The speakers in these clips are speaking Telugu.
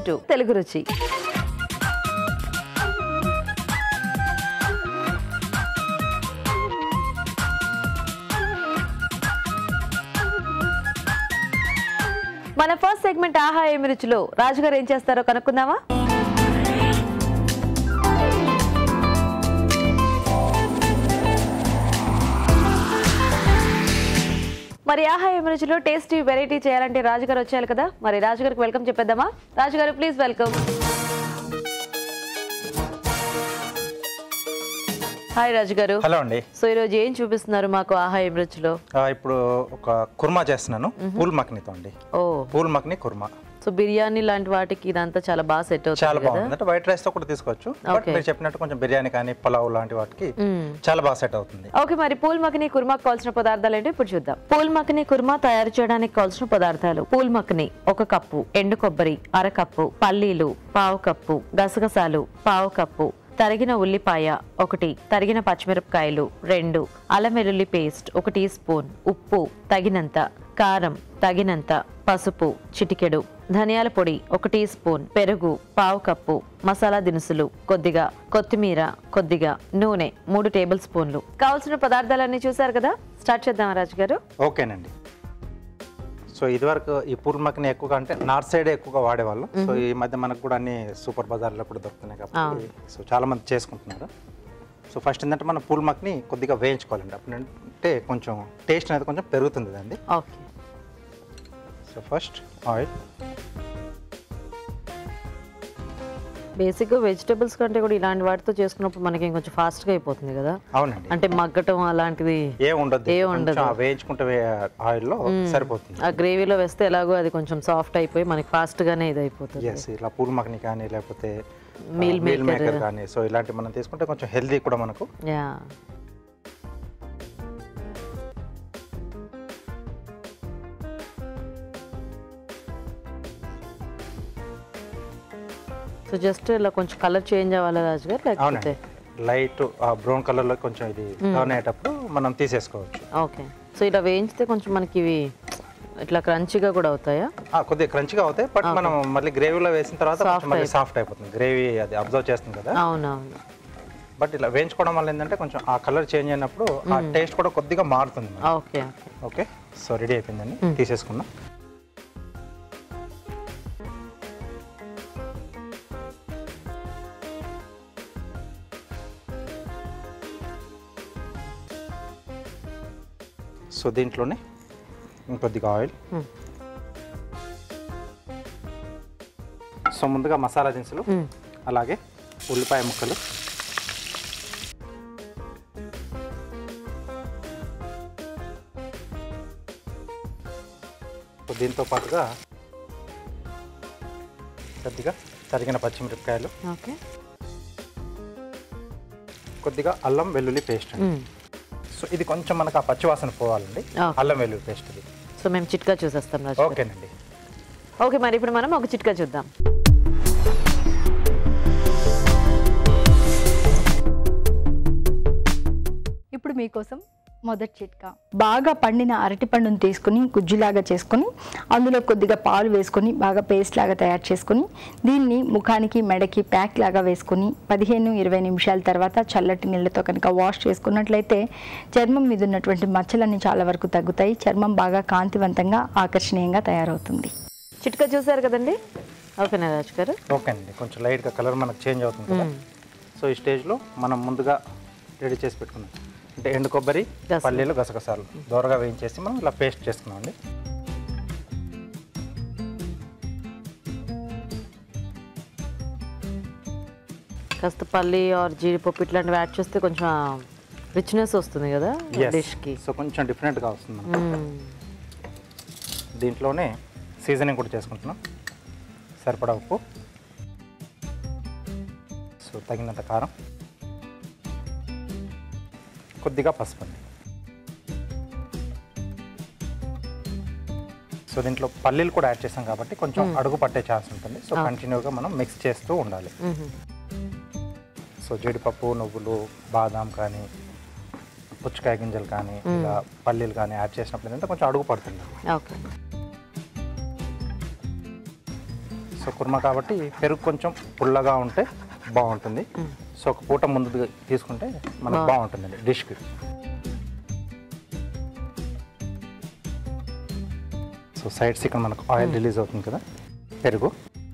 వెల్కమ్ టు తెలుగు రుచి మన ఫస్ట్ సెగ్మెంట్ ఆహా ఏమి రుచిలో రాజుగారు ఏం చేస్తారో కనుక్కుందామా మరి ఆహా ఏమి రుచిలో టేస్టీ వెరైటీ చేయాలంటే రాజుగారు వచ్చేయాలి కదా మరి రాజుగారికి వెల్కమ్ చెప్పేద్దామా రాజుగారు ప్లీజ్ వెల్కమ్ హాయ్ రాజు గారు హలో అండి సో ఈరోజు ఏం చూపిస్తున్నారు మాకు ఆహా ఏం రుచిలో ఆ, ఇప్పుడు ఒక కుర్మా చేస్తున్నాను పూల్ మక్నీతో అండి ఓ పూల్ మక్ని కుర్మా సో బిర్యానీ లాంటి వాటికి ఇదంతా చాలా బాగా సెట్ చాలా అవుతుంది కదా బాగుంది అంటే వైట్ రైస్ తో కూడా తీసుకోవచ్చు బట్ Okay. మీరు చెప్పినట్టు కొంచెం బిర్యానీ కానీ పలావ్ లాంటి వాటికి చాలా బాగా సెట్ అవుతుంది ఓకే మరి పూల్ మఖని కుర్మాకు కావాల్సిన పదార్థాలు ఏంటో ఇప్పుడు చూద్దాం పూల్ మఖని కుర్మా తయారు చేయడానికి కావాల్సిన పదార్థాలు పూల్ మఖని ఒక కప్పు ఎండు కొబ్బరి అర కప్పు పల్లీలు పావు కప్పు గసగసాలు పావు కప్పు తరిగిన ఉల్లిపాయ ఒకటి తరిగిన పచ్చిమిరపకాయలు రెండు అల్లం వెల్లుల్లి పేస్ట్ ఒక టీ స్పూన్ ఉప్పు తగినంత కారం తగినంత పసుపు చిటికెడు ధనియాల పొడి ఒక టీ స్పూన్ పెరుగు పావు కప్పు మసాలా దినుసులు కొద్దిగా కొత్తిమీర కొద్దిగా నూనె మూడు టేబుల్ స్పూన్లు కావాల్సిన పదార్థాలన్నీ చూసారు కదా స్టార్ట్ చేద్దాం రాజు గారు ఓకేనండి సో ఇదివరకు ఈ పూల్ మక్ని ఎక్కువగా అంటే నార్త్ సైడ్ ఎక్కువగా వాడేవాళ్ళం సో ఈ మధ్య మనకు కూడా అన్ని సూపర్ బజార్లో కూడా దొరుకుతున్నాయి కాబట్టి సో చాలా మంది చేసుకుంటున్నారు సో ఫస్ట్ ఏంటంటే మనం పూల్ మక్ని కొద్దిగా వేయించుకోవాలండి అప్పుడంటే కొంచెం టేస్ట్ అనేది కొంచెం పెరుగుతుంది అండి ఓకే సో ఫస్ట్ ఆయిల్ బేసిక్గా వెజిటబుల్స్ కంటే కూడా ఇలాంటి వాటితో చేసుకున్నప్పుడు మనకి ఇంకొంచెం ఫాస్ట్గా అయిపోతుంది కదా అవునండి అంటే మగ్గటం అలాంటిది ఏ ఉండదు ఏ ఉండదు. కొంచెం ఆ వేయించుకుంటే ఆయిల్లో సరిపోతుంది ఆ గ్రేవీలో వేస్తే ఎలాగో అది కొంచెం సాఫ్ట్ అయిపోయి మనకి ఫాస్ట్గానే ఇది అయిపోతుంది ఎస్ ఇలా పూల్ మక్ని కానీ లేకపోతే Meal మీల్ maker. మేకర్ కానీ సో ఇలాంటివి మనం తీసుకుంటే కొంచెం హెల్దీ కూడా మనకు యా సో జస్ట్ ఇలా కొంచెం కలర్ చేంజ్ అవ్వాలి రాజు గారు లేకపోతే అవునండి లైట్ బ్రౌన్ కలర్ లో కొంచెం ఇది టర్న్ అయ్యేటప్పుడు మనం తీసేసుకోవచ్చు ఓకే సో ఇలా వేయించితే కొంచెం మనకి ఇవి ఇట్లా క్రంచిగా కూడా అవుతాయా ఆ, కొద్దిగా క్రంచిగా అవుతాయి బట్ మనం మళ్ళీ గ్రేవీలో వేసిన తర్వాత కొంచెం మళ్ళీ సాఫ్ట్ అయిపోతుంది గ్రేవీ అది అబ్జర్వ్ చేస్తుంది కదా అవునవును బట్ ఇలా వేయించుకోవడం వల్ల ఏంటంటే కొంచెం ఆ కలర్ చేంజ్ అయినప్పుడు ఆ టేస్ట్ కూడా కొద్దిగా మారుతుంది మనకి. Okay okay okay so ready అయిపోయిందండి తీసేసుకుందాం సో దీంట్లోనే ఇంకొద్దిగా ఆయిల్ Hmm. సో ముందుగా మసాలా దినుసులు Hmm. అలాగే ఉల్లిపాయ ముక్కలు సో దీంతో పాటుగా కొద్దిగా తరిగిన పచ్చిమిరపకాయలు ఓకే కొద్దిగా అల్లం వెల్లుల్లి పేస్ట్ అండి సో ఇది కొంచెం మనకు ఆ పచ్చివాసన పోవాలండి Okay. అల్లం వెల్లుల్లి పేస్ట్ ఇది సో మేము చిట్కా చూసేస్తాం రాజు గారు. ఓకేనండి ఓకే మరి ఇప్పుడు మనం ఒక చిట్కా చూద్దాం ఇప్పుడు మీకోసం మొదటి చిట్కా బాగా పండిన అరటి పండును తీసుకుని గుజ్జులాగా చేసుకొని అందులో కొద్దిగా పాలు వేసుకొని బాగా పేస్ట్ లాగా తయారు చేసుకొని దీన్ని ముఖానికి మెడకి ప్యాక్ లాగా వేసుకొని పదిహేను ఇరవై నిమిషాల తర్వాత చల్లటి నీళ్ళతో కనుక వాష్ చేసుకున్నట్లయితే చర్మం మీద ఉన్నటువంటి మచ్చలన్నీ చాలా వరకు తగ్గుతాయి చర్మం బాగా కాంతివంతంగా ఆకర్షణీయంగా తయారవుతుంది చిట్కా చూసారు కదండి ఓకేనా రాజు గారు ఓకేనండి కొంచెం లైట్గా కలర్ మనకు చేంజ్ అవుతుంది కదా సో ఈ స్టేజ్లో మనం ముందుగా రెడీ చేసి పెట్టుకున్నాం అంటే ఎండు కొబ్బరి గసగ. పల్లీలు గసగసాలు దోరగా వేయించేసి మనం ఇలా పేస్ట్ చేసుకున్నాం అండి కాస్త పల్లి ఆర్ జీడిపప్పు ఇట్లాంటివి యాడ్ చేస్తే కొంచెం రిచ్నెస్ వస్తుంది కదా డిష్కి సో కొంచెం డిఫరెంట్గా వస్తుంది మనకు. దీంట్లోనే సీజనింగ్ కూడా చేసుకుంటున్నాం సరిపడా ఉప్పు సో తగినంత కారం కొద్దిగా పసుపు అండి సో దీంట్లో పల్లీలు కూడా యాడ్ చేస్తాం కాబట్టి కొంచెం అడుగు పట్టే ఛాన్స్ ఉంటుంది సో కంటిన్యూగా మనం మిక్స్ చేస్తూ ఉండాలి సో జీడిపప్పు నువ్వులు బాదాం కానీ పుచ్చకాయ గింజలు కానీ ఇలా పల్లీలు కానీ యాడ్ చేసినప్పుడు ఏంటంటే కొంచెం అడుగు పడుతుంది ఓకే సో కుర్మా కాబట్టి పెరుగు కొంచెం పుల్లగా ఉంటే బాగుంటుంది సో ఒక పూట ముందు తీసుకుంటే మనకు బాగుంటుందండి డిష్కి సో సైడ్స్ ఇక్కడ మనకు ఆయిల్ రిలీజ్ అవుతుంది కదా పెరుగు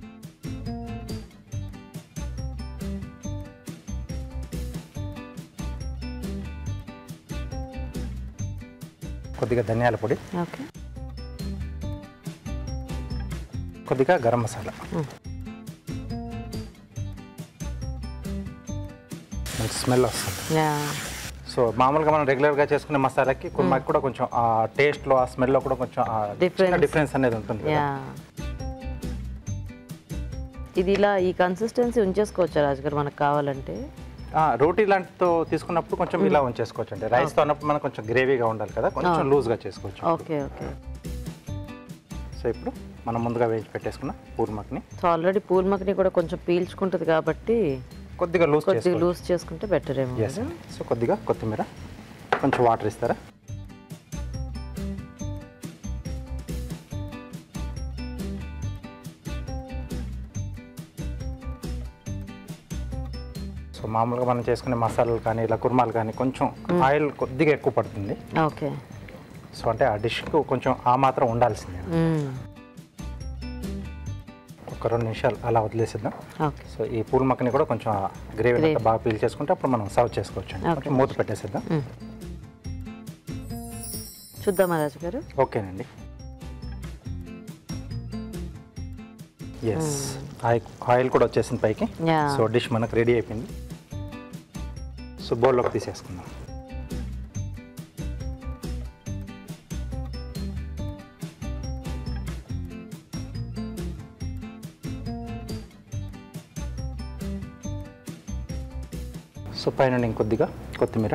కొద్దిగా ధనియాల పొడి ఓకే కొద్దిగా గరం మసాలా మంచి స్మెల్ వస్తుంది యా సో మామూలుగా మనం రెగ్యులర్గా చేసుకునే మసాలాకి కుర్మాకి కూడా కొంచెం ఆ టేస్ట్లో ఆ స్మెల్లో కూడా కొంచెం ఆ Difference. చిన్న డిఫరెన్స్ అనేది ఉంటుంది కదా. యా ఇది ఇలా ఈ కన్సిస్టెన్సీ ఉంచేసుకోవచ్చా రాజుగారు మనకు కావాలంటే ఆ, రోటీ లాంటితో తీసుకున్నప్పుడు కొంచెం ఇలా ఉంచేసుకోవచ్చు అండి రైస్తో అన్నప్పుడు మనకు కొంచెం గ్రేవీగా ఉండాలి కదా కొంచెం లూజ్గా చేసుకోవచ్చు ఓకే ఓకే సో ఇప్పుడు మనం ముందుగా వేయించి పెట్టేసుకున్న పూర్మక్ని సో ఆల్రెడీ పూల్ మక్కని కూడా కొంచెం పీల్చుకుంటుంది కాబట్టి కొద్దిగా లూజ్ కొద్దిగా చేసుకోవచ్చు లూజ్ చేసుకుంటే బెటర్ ఏమో ఎస్ కదా సో కొద్దిగా కొత్తిమీర కొంచెం వాటర్ ఇస్తారా సో మామూలుగా మనం చేసుకునే మసాలాలు కానీ ఇలా కుర్మాలు కానీ కొంచెం ఆయిల్ కొద్దిగా ఎక్కువ పడుతుంది ఓకే సో అంటే ఆ డిష్కు కొంచెం ఆ మాత్రం ఉండాల్సిందే మ్మ్. ఒక రెండు నిమిషాలు అలా వదిలేసిద్దాం ఓకే సో ఈ పూల్ మక్కని కూడా కొంచెం గ్రేవీ అంతా బాగా పీల్ చేసుకుంటే అప్పుడు మనం సర్వ్ చేసుకోవచ్చు అండి కొంచెం మూత పెట్టేసిద్దాం మ్మ్. చూద్దామా రాజు గారు ఓకేనండి ఎస్ ఆయిల్ ఆయిల్ కూడా వచ్చేసింది పైకి యా సో డిష్ మనకు రెడీ అయిపోయింది సో బౌల్లోకి తీసేసుకుందాం సో పైన ఇంకొద్దిగా కొత్తిమీర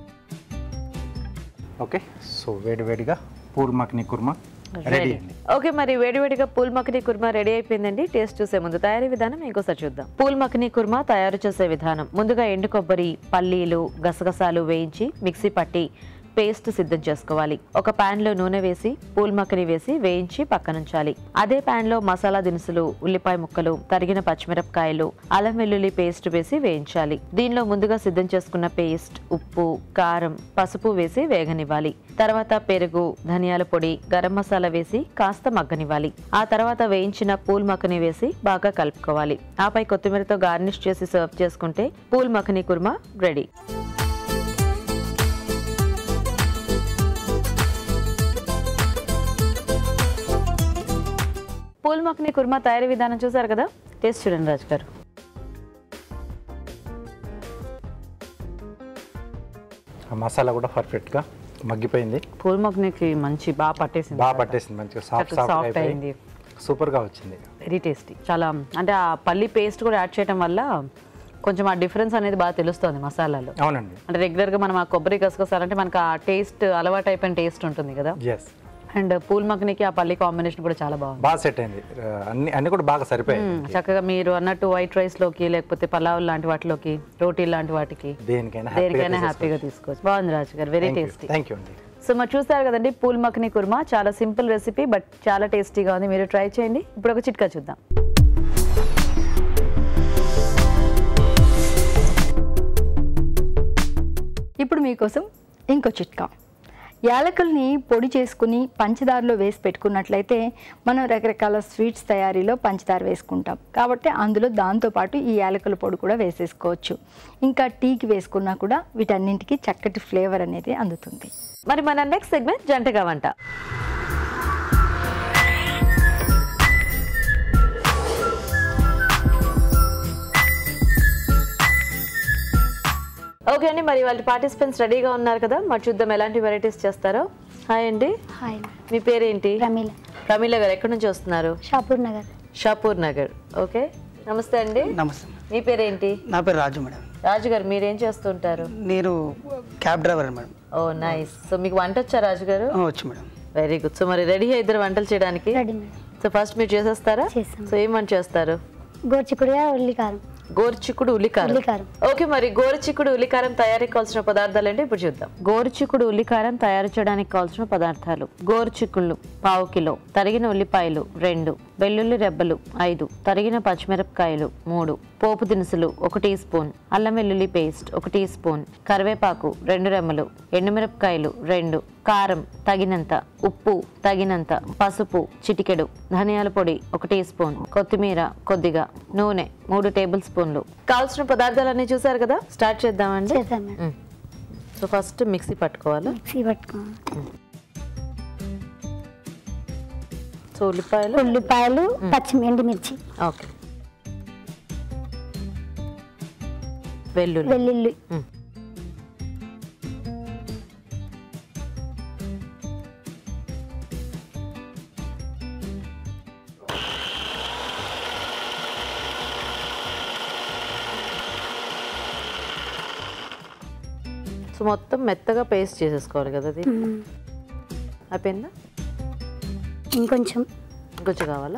ఓకే సో వేడి వేడిగా పూల్ మక్ని కుర్మా రెడీ అండి ఓకే మరి వేడివేడిగా పూల్ మఖని కుర్మా రెడీ అయిపోయిందండి టేస్ట్ చూసే ముందు తయారీ విధానం ఇంకోసారి చూద్దాం పూల్ మఖని కుర్మా తయారు చేసే విధానం ముందుగా ఎండు కొబ్బరి పల్లీలు గసగసాలు వేయించి మిక్సీ పట్టి పేస్ట్ సిద్ధం చేసుకోవాలి ఒక పాన్ లో నూనె వేసి పూల్ మక్కని వేసి వేయించి పక్కనుంచాలి అదే పాన్ లో మసాలా దినుసులు ఉల్లిపాయ ముక్కలు తరిగిన పచ్చిమిరపకాయలు అల్లం వెల్లుల్లి పేస్ట్ వేసి వేయించాలి దీనిలో ముందుగా సిద్ధం చేసుకున్న పేస్ట్ ఉప్పు కారం పసుపు వేసి వేగనివ్వాలి తర్వాత పెరుగు ధనియాల పొడి గరం మసాలా వేసి కాస్త మగ్గనివ్వాలి ఆ తర్వాత వేయించిన పూల్ మక్కని వేసి బాగా కలుపుకోవాలి ఆపై కొత్తిమీరతో గార్నిష్ చేసి సర్వ్ చేసుకుంటే పూల్ మక్కని కుర్మా రెడీ పూల్ మక్కని కుర్మా తయారీ విధానం చూసారు కదా టేస్ట్ చూడండి రాజు గారు ఆ మసాలా కూడా పర్ఫెక్ట్గా మగ్గిపోయింది పూల్ మక్కనికి మంచి బాగా పట్టేసింది బాగా పట్టేసింది మంచిగా సాఫ్ట్ చక్కగా సాఫ్ట్ soft అయింది. అయిపోయి సూపర్గా వచ్చింది వెరీ టేస్టీ చాలా అంటే ఆ పల్లి పేస్ట్ కూడా యాడ్ చేయడం వల్ల కొంచెం ఆ డిఫరెన్స్ అనేది బాగా తెలుస్తుంది మసాలాలో అవునండి అంటే రెగ్యులర్గా మనం ఆ కొబ్బరి గసగసాలంటే మనకు ఆ టేస్ట్ అలవాటు అయిపోయిన టేస్ట్ ఉంటుంది కదా ఎస్ అండ్ పూల్ మక్కనికి ఆ పల్లి కాంబినేషన్ కూడా చాలా బాగుంది బాగా సెట్ అయింది ఆ, అన్ని అన్ని కూడా బాగా సరిపోయాయి మ్మ్. చక్కగా మీరు అన్నట్టు వైట్ రైస్ లోకి లేకపోతే పలావ్ లాంటి వాటిలోకి రోటీ లాంటి వాటికి దేనికైనా దేనికైనా హ్యాపీగా తీసుకోవచ్చు బాగుంది Raju garu very tasty thank you అండి సో మరి చూస్తారు కదండి పూల్ మక్కని కుర్మా చాలా సింపుల్ రెసిపీ బట్ చాలా టేస్టీగా ఉంది మీరు ట్రై చేయండి ఇప్పుడు ఒక చిట్కా చూద్దాం ఇప్పుడు మీకోసం ఇంకో చిట్కా యాలకుల్ని పొడి చేసుకుని పంచదారలో వేసి పెట్టుకున్నట్లయితే మనం రకరకాల స్వీట్స్ తయారీలో పంచదార వేసుకుంటాం కాబట్టి అందులో దాంతోపాటు ఈ యాలకుల పొడి కూడా వేసేసుకోవచ్చు ఇంకా టీకి వేసుకున్నా కూడా వీటన్నింటికి చక్కటి ఫ్లేవర్ అనేది అందుతుంది మరి మన నెక్స్ట్ సెగ్మెంట్ జంటగా వంట ఓకే అండి మరి వాళ్ళ పార్టిసిపెంట్స్ రెడీగా ఉన్నారు కదా మరి చూద్దాం ఎలాంటి వెరైటీస్ చేస్తారో హాయ్ అండి హాయ్ మీ పేరేంటి ప్రమీల ప్రమీల గారు ఎక్కడి నుంచి వస్తున్నారు షాపూర్ నగర్ షాపూర్ నగర్ ఓకే నమస్తే అండి నమస్తే మీ పేరేంటి నా పేరు రాజు మేడం రాజు గారు మీరేం చేస్తుంటారు నేను cab driver madam oh nice so మీకు వంట వచ్చా రాజు గారు ఆ, వచ్చు మేడం వెరీ గుడ్ సో మరి రెడీ ఇద్దరు వంటలు చేయడానికి రెడీ మేడం సో ఫస్ట్ మీరు చేసేస్తారా చేస్తాం. సో ఏం వంట చేస్తారు గోర్చికుడిగా ఉల్లికారం గోరుచిక్కుడు ఉల్లికారం ఉల్లికారం. ఓకే మరి గోరుచిక్కుడు ఉల్లికారం తయారీకి కావాల్సిన పదార్థాలు ఏంటి ఇప్పుడు చూద్దాం గోరుచిక్కుడు ఉల్లికారం తయారు చేయడానికి కావాల్సిన పదార్థాలు గోరుచిక్కుళ్ళు పావు కిలో తరిగిన ఉల్లిపాయలు రెండు వెల్లుల్లి రెబ్బలు ఐదు తరిగిన పచ్చిమిరపకాయలు మూడు పోపు దినుసులు ఒక టీ స్పూన్ అల్లం వెల్లుల్లి పేస్ట్ ఒక టీ స్పూన్ కరివేపాకు రెండు రెమ్మలు ఎండుమిరపకాయలు రెండు కారం తగినంత ఉప్పు తగినంత పసుపు చిటికెడు ధనియాల పొడి ఒక టీ స్పూన్ కొత్తిమీర కొద్దిగా నూనె మూడు టేబుల్ స్పూన్లు కావాల్సిన పదార్థాలన్నీ చూసారు కదా స్టార్ట్ చేద్దామండి చేద్దాం madam hmm. So first mixie పట్టుకోవాలా మిక్సీ పట్టుకోవాలి సో ఉల్లిపాయలు ఉల్లిపాయలు పచ్చి ఎండుమిర్చి ఓకే వెల్లుల్లి వెల్లుల్లి మ్. సో మొత్తం మెత్తగా పేస్ట్ చేసేసుకోవాలి కదా అది మ్. అయిపోయిందా ఇంకొంచెం కొంచెం కావాలా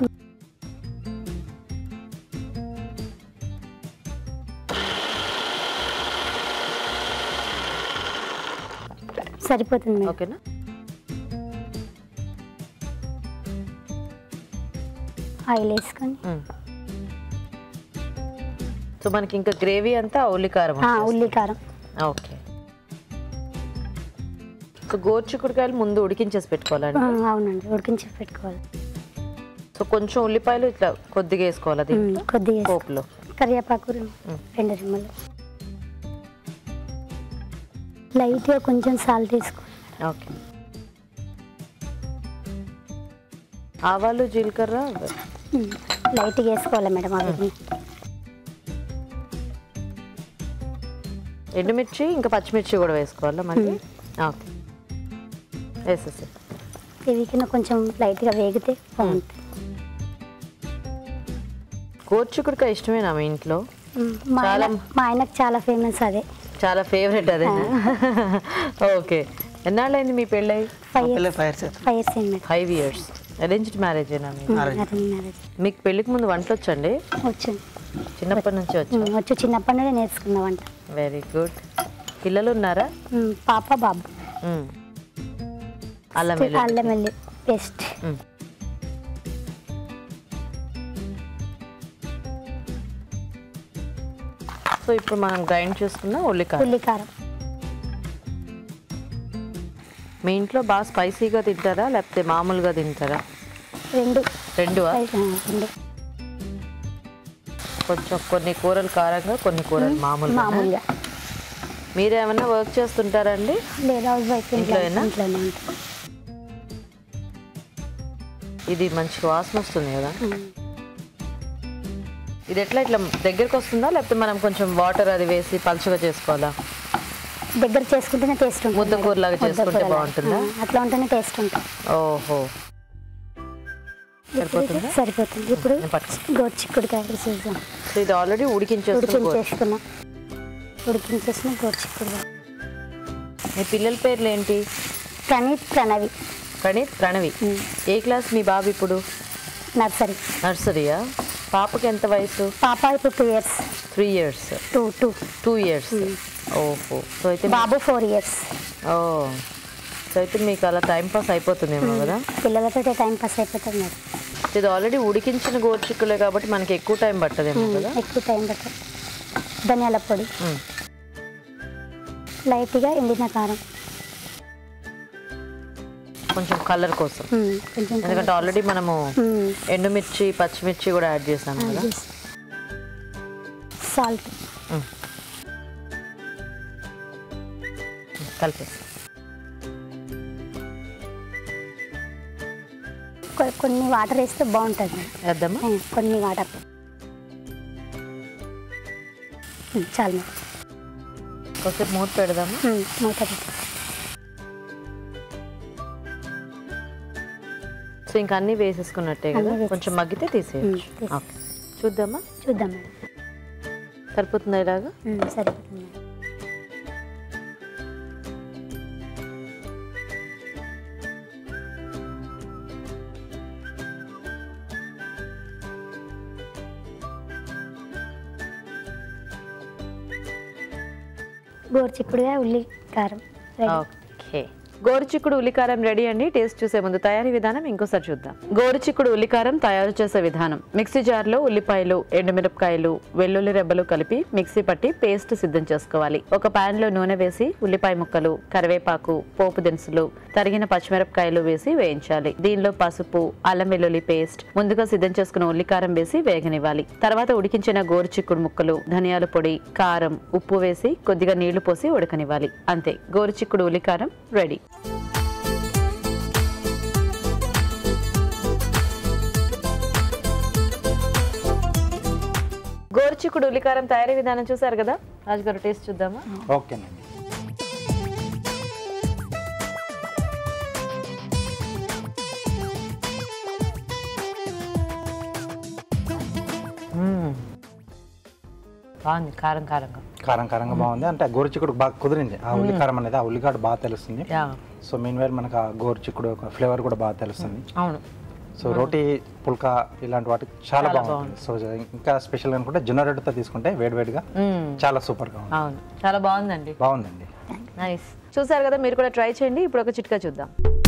సరిపోతుంది మేడం ఓకేనా ఆయిల్ వేసుకొని మ్. సో మనకి ఇంకా గ్రేవీ అంతా ఉల్లికారం ఆ, ఉల్లి కారం ఓకే సో గోరుచిక్కుడుకాయలు ముందు ఉడికించేసి పెట్టుకోవాలండి ఆ, అవునండి ఉడికించి పెట్టుకోవాలి సో కొంచెం ఉల్లిపాయలు ఇట్లా కొద్దిగా వేసుకోవాలి అది మ్, కొద్దిగా వేసి- పోపులో కరివేపాకు రెండు- రెండు రిమ్మలు లైట్గా కొంచెం సాల్ట్ వేసుకోవాలి ఓకే ఆవాలు జీలకర్ర మ్, లైట్గా వేసుకోవాలి మేడం అవి ఎండుమిర్చి ఇంకా పచ్చిమిర్చి కూడా వేసుకోవాలా మళ్ళీ ఓకే వేసేసి ఇవి కింద కొంచెం లైట్గా వేగితే బాగుంటుంది గోరుచిక్కుడుకాయ ఇష్టమేనా మీ ఇంట్లో మ్, మా చాలా- ఆయన మా ఆయనకు చాలా ఫేమస్ అదే చాలా ఫేవరెట్ అదే ఓకే ఎన్నాళ్ళైంది మీ పెళ్ళై ఫైవ్ పిల్ల ఇయర్స్ ఫైర్ సార్ ఫైవ్ ఇయర్స్ అయింది మేడం ఫైవ్ ఇయర్స్ అరేంజ్డ్ మ్యారేజేనా మీ Arranged. అరేంజ్ మ్యారేజ్ మీకు పెళ్ళికి ముందు వంట వచ్చండి వచ్చింది చిన్నప్పటి నుంచి వచ్చి మ్, వచ్చి చిన్నప్పటి నుండి నేర్చుకున్న వంట వెరీ గుడ్ పిల్లలు ఉన్నారా మ్, పాప బాబు మ్మ్. అల్లం అల్లం వెల్లుల్లి వెల్లి పేస్ట్ మ్మ్. సో ఇప్పుడు మనం గ్రైండ్ చేసుకున్న ఉల్లికాయ ఉల్లి కారం మీ ఇంట్లో బాగా స్పైసీగా తింటారా లేకపోతే మామూలుగా తింటారా రెండు రెండు ఆ, రెండు కొంచెం కొన్ని కూరలు కారంగా కొన్ని కూరలు మామూలుగా మామూలుగా మీరేమన్నా వర్క్ చేస్తుంటారండి లేదా హౌస్ వైఫ్ ఇంట్లో ఇంట్లోనేనా? ఇంట్లోనే ఉంటుంది ఇది మంచి వాసన వస్తుంది కదా ఇది ఎట్లా ఇట్లా దగ్గరికి వస్తుందా లేకపోతే మనం కొంచెం వాటర్ అది వేసి పలుచగా చేసుకోవాలా దగ్గర చేసుకుంటేనే టేస్ట్ ఉంటుంది ముద్ద మేడం. కూరలాగా ముద్ద చేసుకుంటే కూరలాగా. బాగుంటుందా? ఆ, అట్లా ఉంటేనే టేస్ట్ ఉంటుంది ఓహో ఇప్పుడు ఇది సరిపోతుందా? సరిపోతుంది ఇప్పుడు నేను పట్టుకో. గోరు చిక్కుడుకాయ చూద్దాం సో ఇది ఆల్రెడీ ఉడికించేస్తుంది ఉడికించేసుకున్నాం ఉడికించేసిన గోరు చిక్కుడుకాయ మీ పిల్లల పేర్లు ఏంటి ప్రణీత్ ప్రణవి ప్రణీత్ ప్రణవి మ్మ్. ఏ క్లాస్ మీ బాబు ఇప్పుడు నర్సరీ నర్సరీయా పాపకి ఎంత వయసు పాప ఇప్పుడు two years three years two two two years ఓహో సో అయితే మీ- బాబు ఫోర్ ఇయర్స్ ఓ సో అయితే మీకు అలా టైం పాస్ అయిపోతుందేమో కదా పిల్లలతో టైం పాస్ అయిపోతుంది మేడం ఇది ఆల్రెడీ ఉడికించిన గోరుచిక్కులే కాబట్టి మనకి ఎక్కువ టైం పట్టదేమో కదా ఎక్కువ టైం పడుతుంది ధనియాల పొడి మ్మ్. లైట్గా ఎండిన కారం కొంచెం కలర్ కోసం మ్మ్. కొంచెం ఎందుకంటే ఆల్రెడీ మనము మ్మ్. ఎండుమిర్చి పచ్చిమిర్చి కూడా యాడ్ చేసాం కదా సాల్ట్ మ్మ్. కలిపేసి కొ- కొన్ని వాటర్ వేస్తే బాగుంటుంది మేడం. వేద్దామా మ్మ్. కొన్ని వాటర్ మ్మ్. చాలు మేడం కొంచెం మూత పెడదామా మ్మ్. మూత పెట్టి సో ఇంకా అన్నీ వేసేసుకున్నట్టే కదా అన్నీ వేసేసి- కొంచెం మగ్గితే తీసేయచ్చు మ్మ్, తీసేయ్. ఓకే చూద్దామా చూద్దాం మేడం సరిపోతుందా ఇలాగా మ్మ్. సరిపోతుంది మేడం గోరుచిక్కుడుగా ఉల్లి కారం రెడీ ఓకే గోరుచిక్కుడు ఉల్లికారం రెడీ అండి టేస్ట్ చూసే ముందు తయారీ విధానం ఇంకోసారి చూద్దాం గోరుచిక్కుడు ఉల్లికారం తయారు చేసే విధానం మిక్సీ జార్లో ఉల్లిపాయలు ఎండుమిరపకాయలు వెల్లుల్లి రెబ్బలు కలిపి మిక్సీ పట్టి పేస్ట్ సిద్ధం చేసుకోవాలి ఒక పాన్ లో నూనె వేసి ఉల్లిపాయ ముక్కలు కరివేపాకు పోపు దినుసులు తరిగిన పచ్చిమిరపకాయలు వేసి వేయించాలి దీనిలో పసుపు అల్లం వెల్లుల్లి పేస్ట్ ముందుగా సిద్ధం చేసుకున్న ఉల్లికారం వేసి వేగనివ్వాలి తర్వాత ఉడికించిన గోరుచిక్కుడు ముక్కలు ధనియాల పొడి కారం ఉప్పు వేసి కొద్దిగా నీళ్లు పోసి ఉడకనివ్వాలి అంతే గోరుచిక్కుడు ఉల్లికారం రెడీ గోరుచిక్కుడు ఉల్లికారం తయారీ విధానం చూసారు కదా రాజుగారు టేస్ట్ చూద్దామా ఓకేనండి బాగుంది కారం కారంగా కారం కారంగా బాగుంది అంటే గోరుచిక్కుడు బాగా కుదిరింది ఆ ఉల్లికారం అనేది ఆ ఉల్లికాడ బాగా తెలుస్తుంది యా సో మీన్ వేర్ మనకు ఆ గోరుచిక్కుడు ఫ్లేవర్ కూడా బాగా తెలుస్తుంది అవును సో రోటీ పుల్కా ఇలాంటి వాటికి చాలా బాగుంటుంది సో ఇంకా స్పెషల్ అనుకుంటే జొన్న రొట్టెతో తీసుకుంటే వేడివేడిగా మ్మ్. చాలా సూపర్గా ఉంది అవును చాలా బాగుందండి బాగుందండి నైస్ చూసారు కదా మీరు కూడా ట్రై చేయండి ఇప్పుడు ఒక చిట్కా చూద్దాం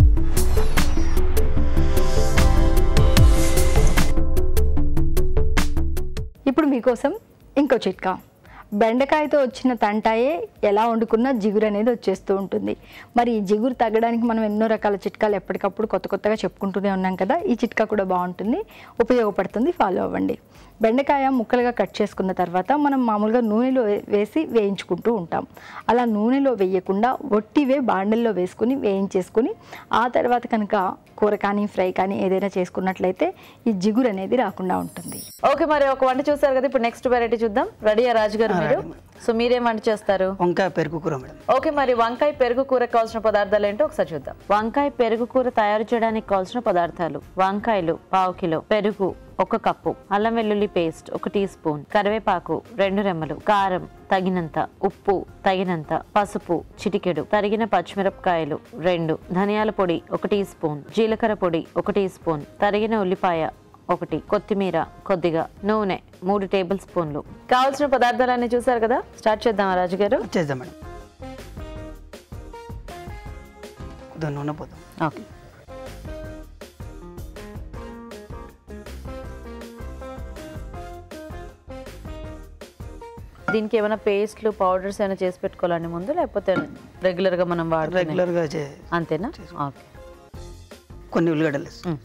ఇప్పుడు మీకోసం ఇంకో చిట్కా బెండకాయతో వచ్చిన తంటాయే ఎలా వండుకున్నా జిగురు అనేది వచ్చేస్తూ ఉంటుంది మరి ఈ జిగురు తగ్గడానికి మనం ఎన్నో రకాల చిట్కాలు ఎప్పటికప్పుడు కొత్త కొత్తగా చెప్పుకుంటూనే ఉన్నాం కదా ఈ చిట్కా కూడా బాగుంటుంది ఉపయోగపడుతుంది ఫాలో అవ్వండి బెండకాయ ముక్కలుగా కట్ చేసుకున్న తర్వాత మనం మామూలుగా నూనెలో వే- వేసి వేయించుకుంటూ ఉంటాం అలా నూనెలో వేయకుండా ఒట్టివే బాండల్లో వేసుకుని వేయించేసుకుని ఆ తర్వాత కనుక కూర కానీ ఫ్రై కానీ ఏదైనా చేసుకున్నట్లయితే ఈ జిగురు అనేది రాకుండా ఉంటుంది ఓకే మరి ఒక వంట చూసారు కదా ఇప్పుడు నెక్స్ట్ వెరైటీ చూద్దాం రెడీయా రాజు గారు మీరు సో మీరేం వంట చేస్తారు వంకాయ పెరుగు కూర మేడం ఓకే మరి వంకాయ పెరుగు కూర కావాల్సిన పదార్థాలు ఏంటో ఒకసారి చూద్దాం వంకాయ పెరుగు కూర తయారు చేయడానికి కావాల్సిన పదార్థాలు వంకాయలు పావు కిలో పెరుగు ఒక కప్పు అల్లం వెల్లుల్లి పేస్ట్ ఒక టీ స్పూన్ కరివేపాకు రెండు రెమ్మలు కారం తగినంత ఉప్పు తగినంత పసుపు చిటికెడు తరిగిన పచ్చిమిరపకాయలు రెండు ధనియాల పొడి ఒక టీ స్పూన్ జీలకర్ర పొడి ఒక టీ స్పూన్ తరిగిన ఉల్లిపాయ ఒకటి కొత్తిమీర కొద్దిగా నూనె మూడు టేబుల్ స్పూన్లు కావాల్సిన పదార్థాలన్నీ చూసారు కదా స్టార్ట్ చేద్దామా రాజు గారు చేద్దాం మేడం కొద్దిగా నూనె పోతాం ఓకే దీనికి ఏమైనా పేస్ట్లు పౌడర్స్ ఏమైనా చేసి పెట్టుకోవాలండి ముందు లేకపోతే రెగ్యులర్ గా మనం వాడుకునే రెగ్యులర్గా చే అంతేనా ఓకే కొన్ని ఉల్లిగడ్డలు వేస్తాం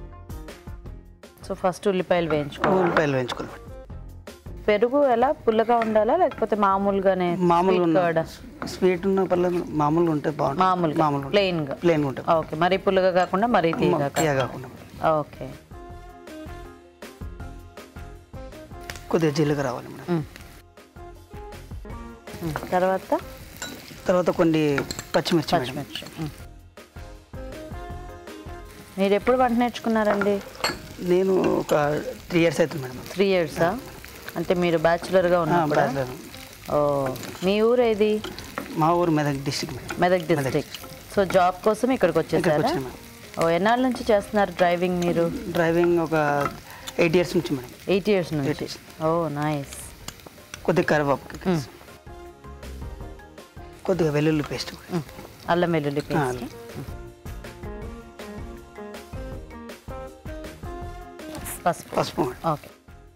సో ఫస్ట్ ఉల్లిపాయలు వేయించుకో ఉల్లిపాయలు వేయించుకోవాలి మేడం పెరుగు ఎలా పుల్లగా ఉండాలా లేకపోతే మామూలుగానే మామూలుగా sweet curd ఆ? ఉన్న స్వీట్ ఉన్న పర్లేదు మామూలుగా ఉంటే బాగుంటుంది మామూలుగా మామూలుగా ప్లెయిన్ గా ప్లేన్ ఉంటుంది ఓకే మరీ పుల్లగా కాకుండా మరీ తీయగా తీయ కాకుండా ఓకే కొద్దిగా జీలకర్ర రావాలి మేడం ఉమ్. ఉమ్, తర్వాత తర్వాత కొన్ని పచ్చిమిర్చి మేడం పచ్చిమిర్చి ఉమ్. మీరు ఎప్పుడు వంట నేర్చుకున్నారండి నేను ఒక త్రీ ఇయర్స్ అవుతుంది మేడం త్రీ ఇయర్సా అంటే మీరు బ్యాచులర్గా ఆ, ఉన్నప్పుడు bachelor. ఓ మీ ఊరు ఏది మా ఊరు Medak district madam Medak district so job కోసం ఇక్కడికి ఇక్కడికి వచ్చేసారా వచ్చాను మేడం ఓ ఎన్నాళ్ళ నుంచి చేస్తున్నారు డ్రైవింగ్ మీరు డ్రైవింగ్ ఒక ఎయిట్ ఇయర్స్ నుంచి మేడం ఎయిట్ ఇయర్స్ నుంచి years. ఓ నైస్ కొద్దిగా కరివేపాకు కొద్దిగా వెల్లుల్లి పేస్ట్ అల్లం వెల్లుల్లి ఆ, పేస్ట్ అల్లం. పసుపు పసుపు మేడం ఓకే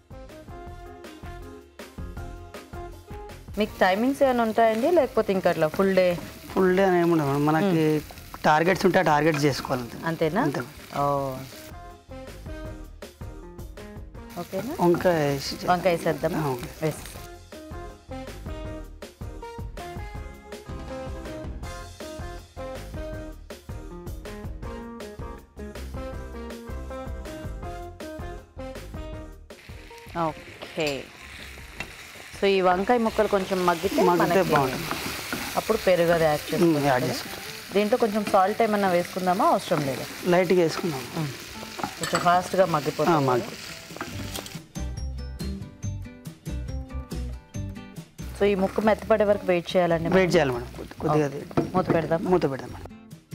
మీకు టైమింగ్స్ ఏమైనా ఉంటాయండి లేకపోతే ఇంకా అట్లా ఫుల్ డే ఫుల్ డే అని ఏముండదు మేడం మనకి టార్గెట్స్ ఉంటే ఆ టార్గెట్స్ చేసుకోవాలి అంతే. అంతేనా అంతే ఓ ఓకేనా వంకాయ వేసి చే- వంకాయ వేసేద్దామా ఆ, ఓకే. వేసి ఓకే సో ఈ వంకాయ ముక్కలు కొంచెం మగ్గితే మగ్గితే మనకి బాగుంటుంది. అప్పుడు పెరుగు అది యాడ్ ఉమ్, చేసుకుంటాం యాడ్ కదా? చేసుకుంటాం దీంట్లో కొంచెం సాల్ట్ ఏమన్నా వేసుకుందామా అవసరం లేదు లైట్గా వేసుకున్నాం కొంచెం ఫాస్ట్గా ఆ, మగ్గిపోతుంది మగ్గి సో ఈ ముక్క మెత్తపడే వరకు వెయిట్ చేయాలండి మనం. వెయిట్ చేయాలి మేడం కొద్ది- కొద్దిగా అది మూత పెడదాం మూత పెడదాం మేడం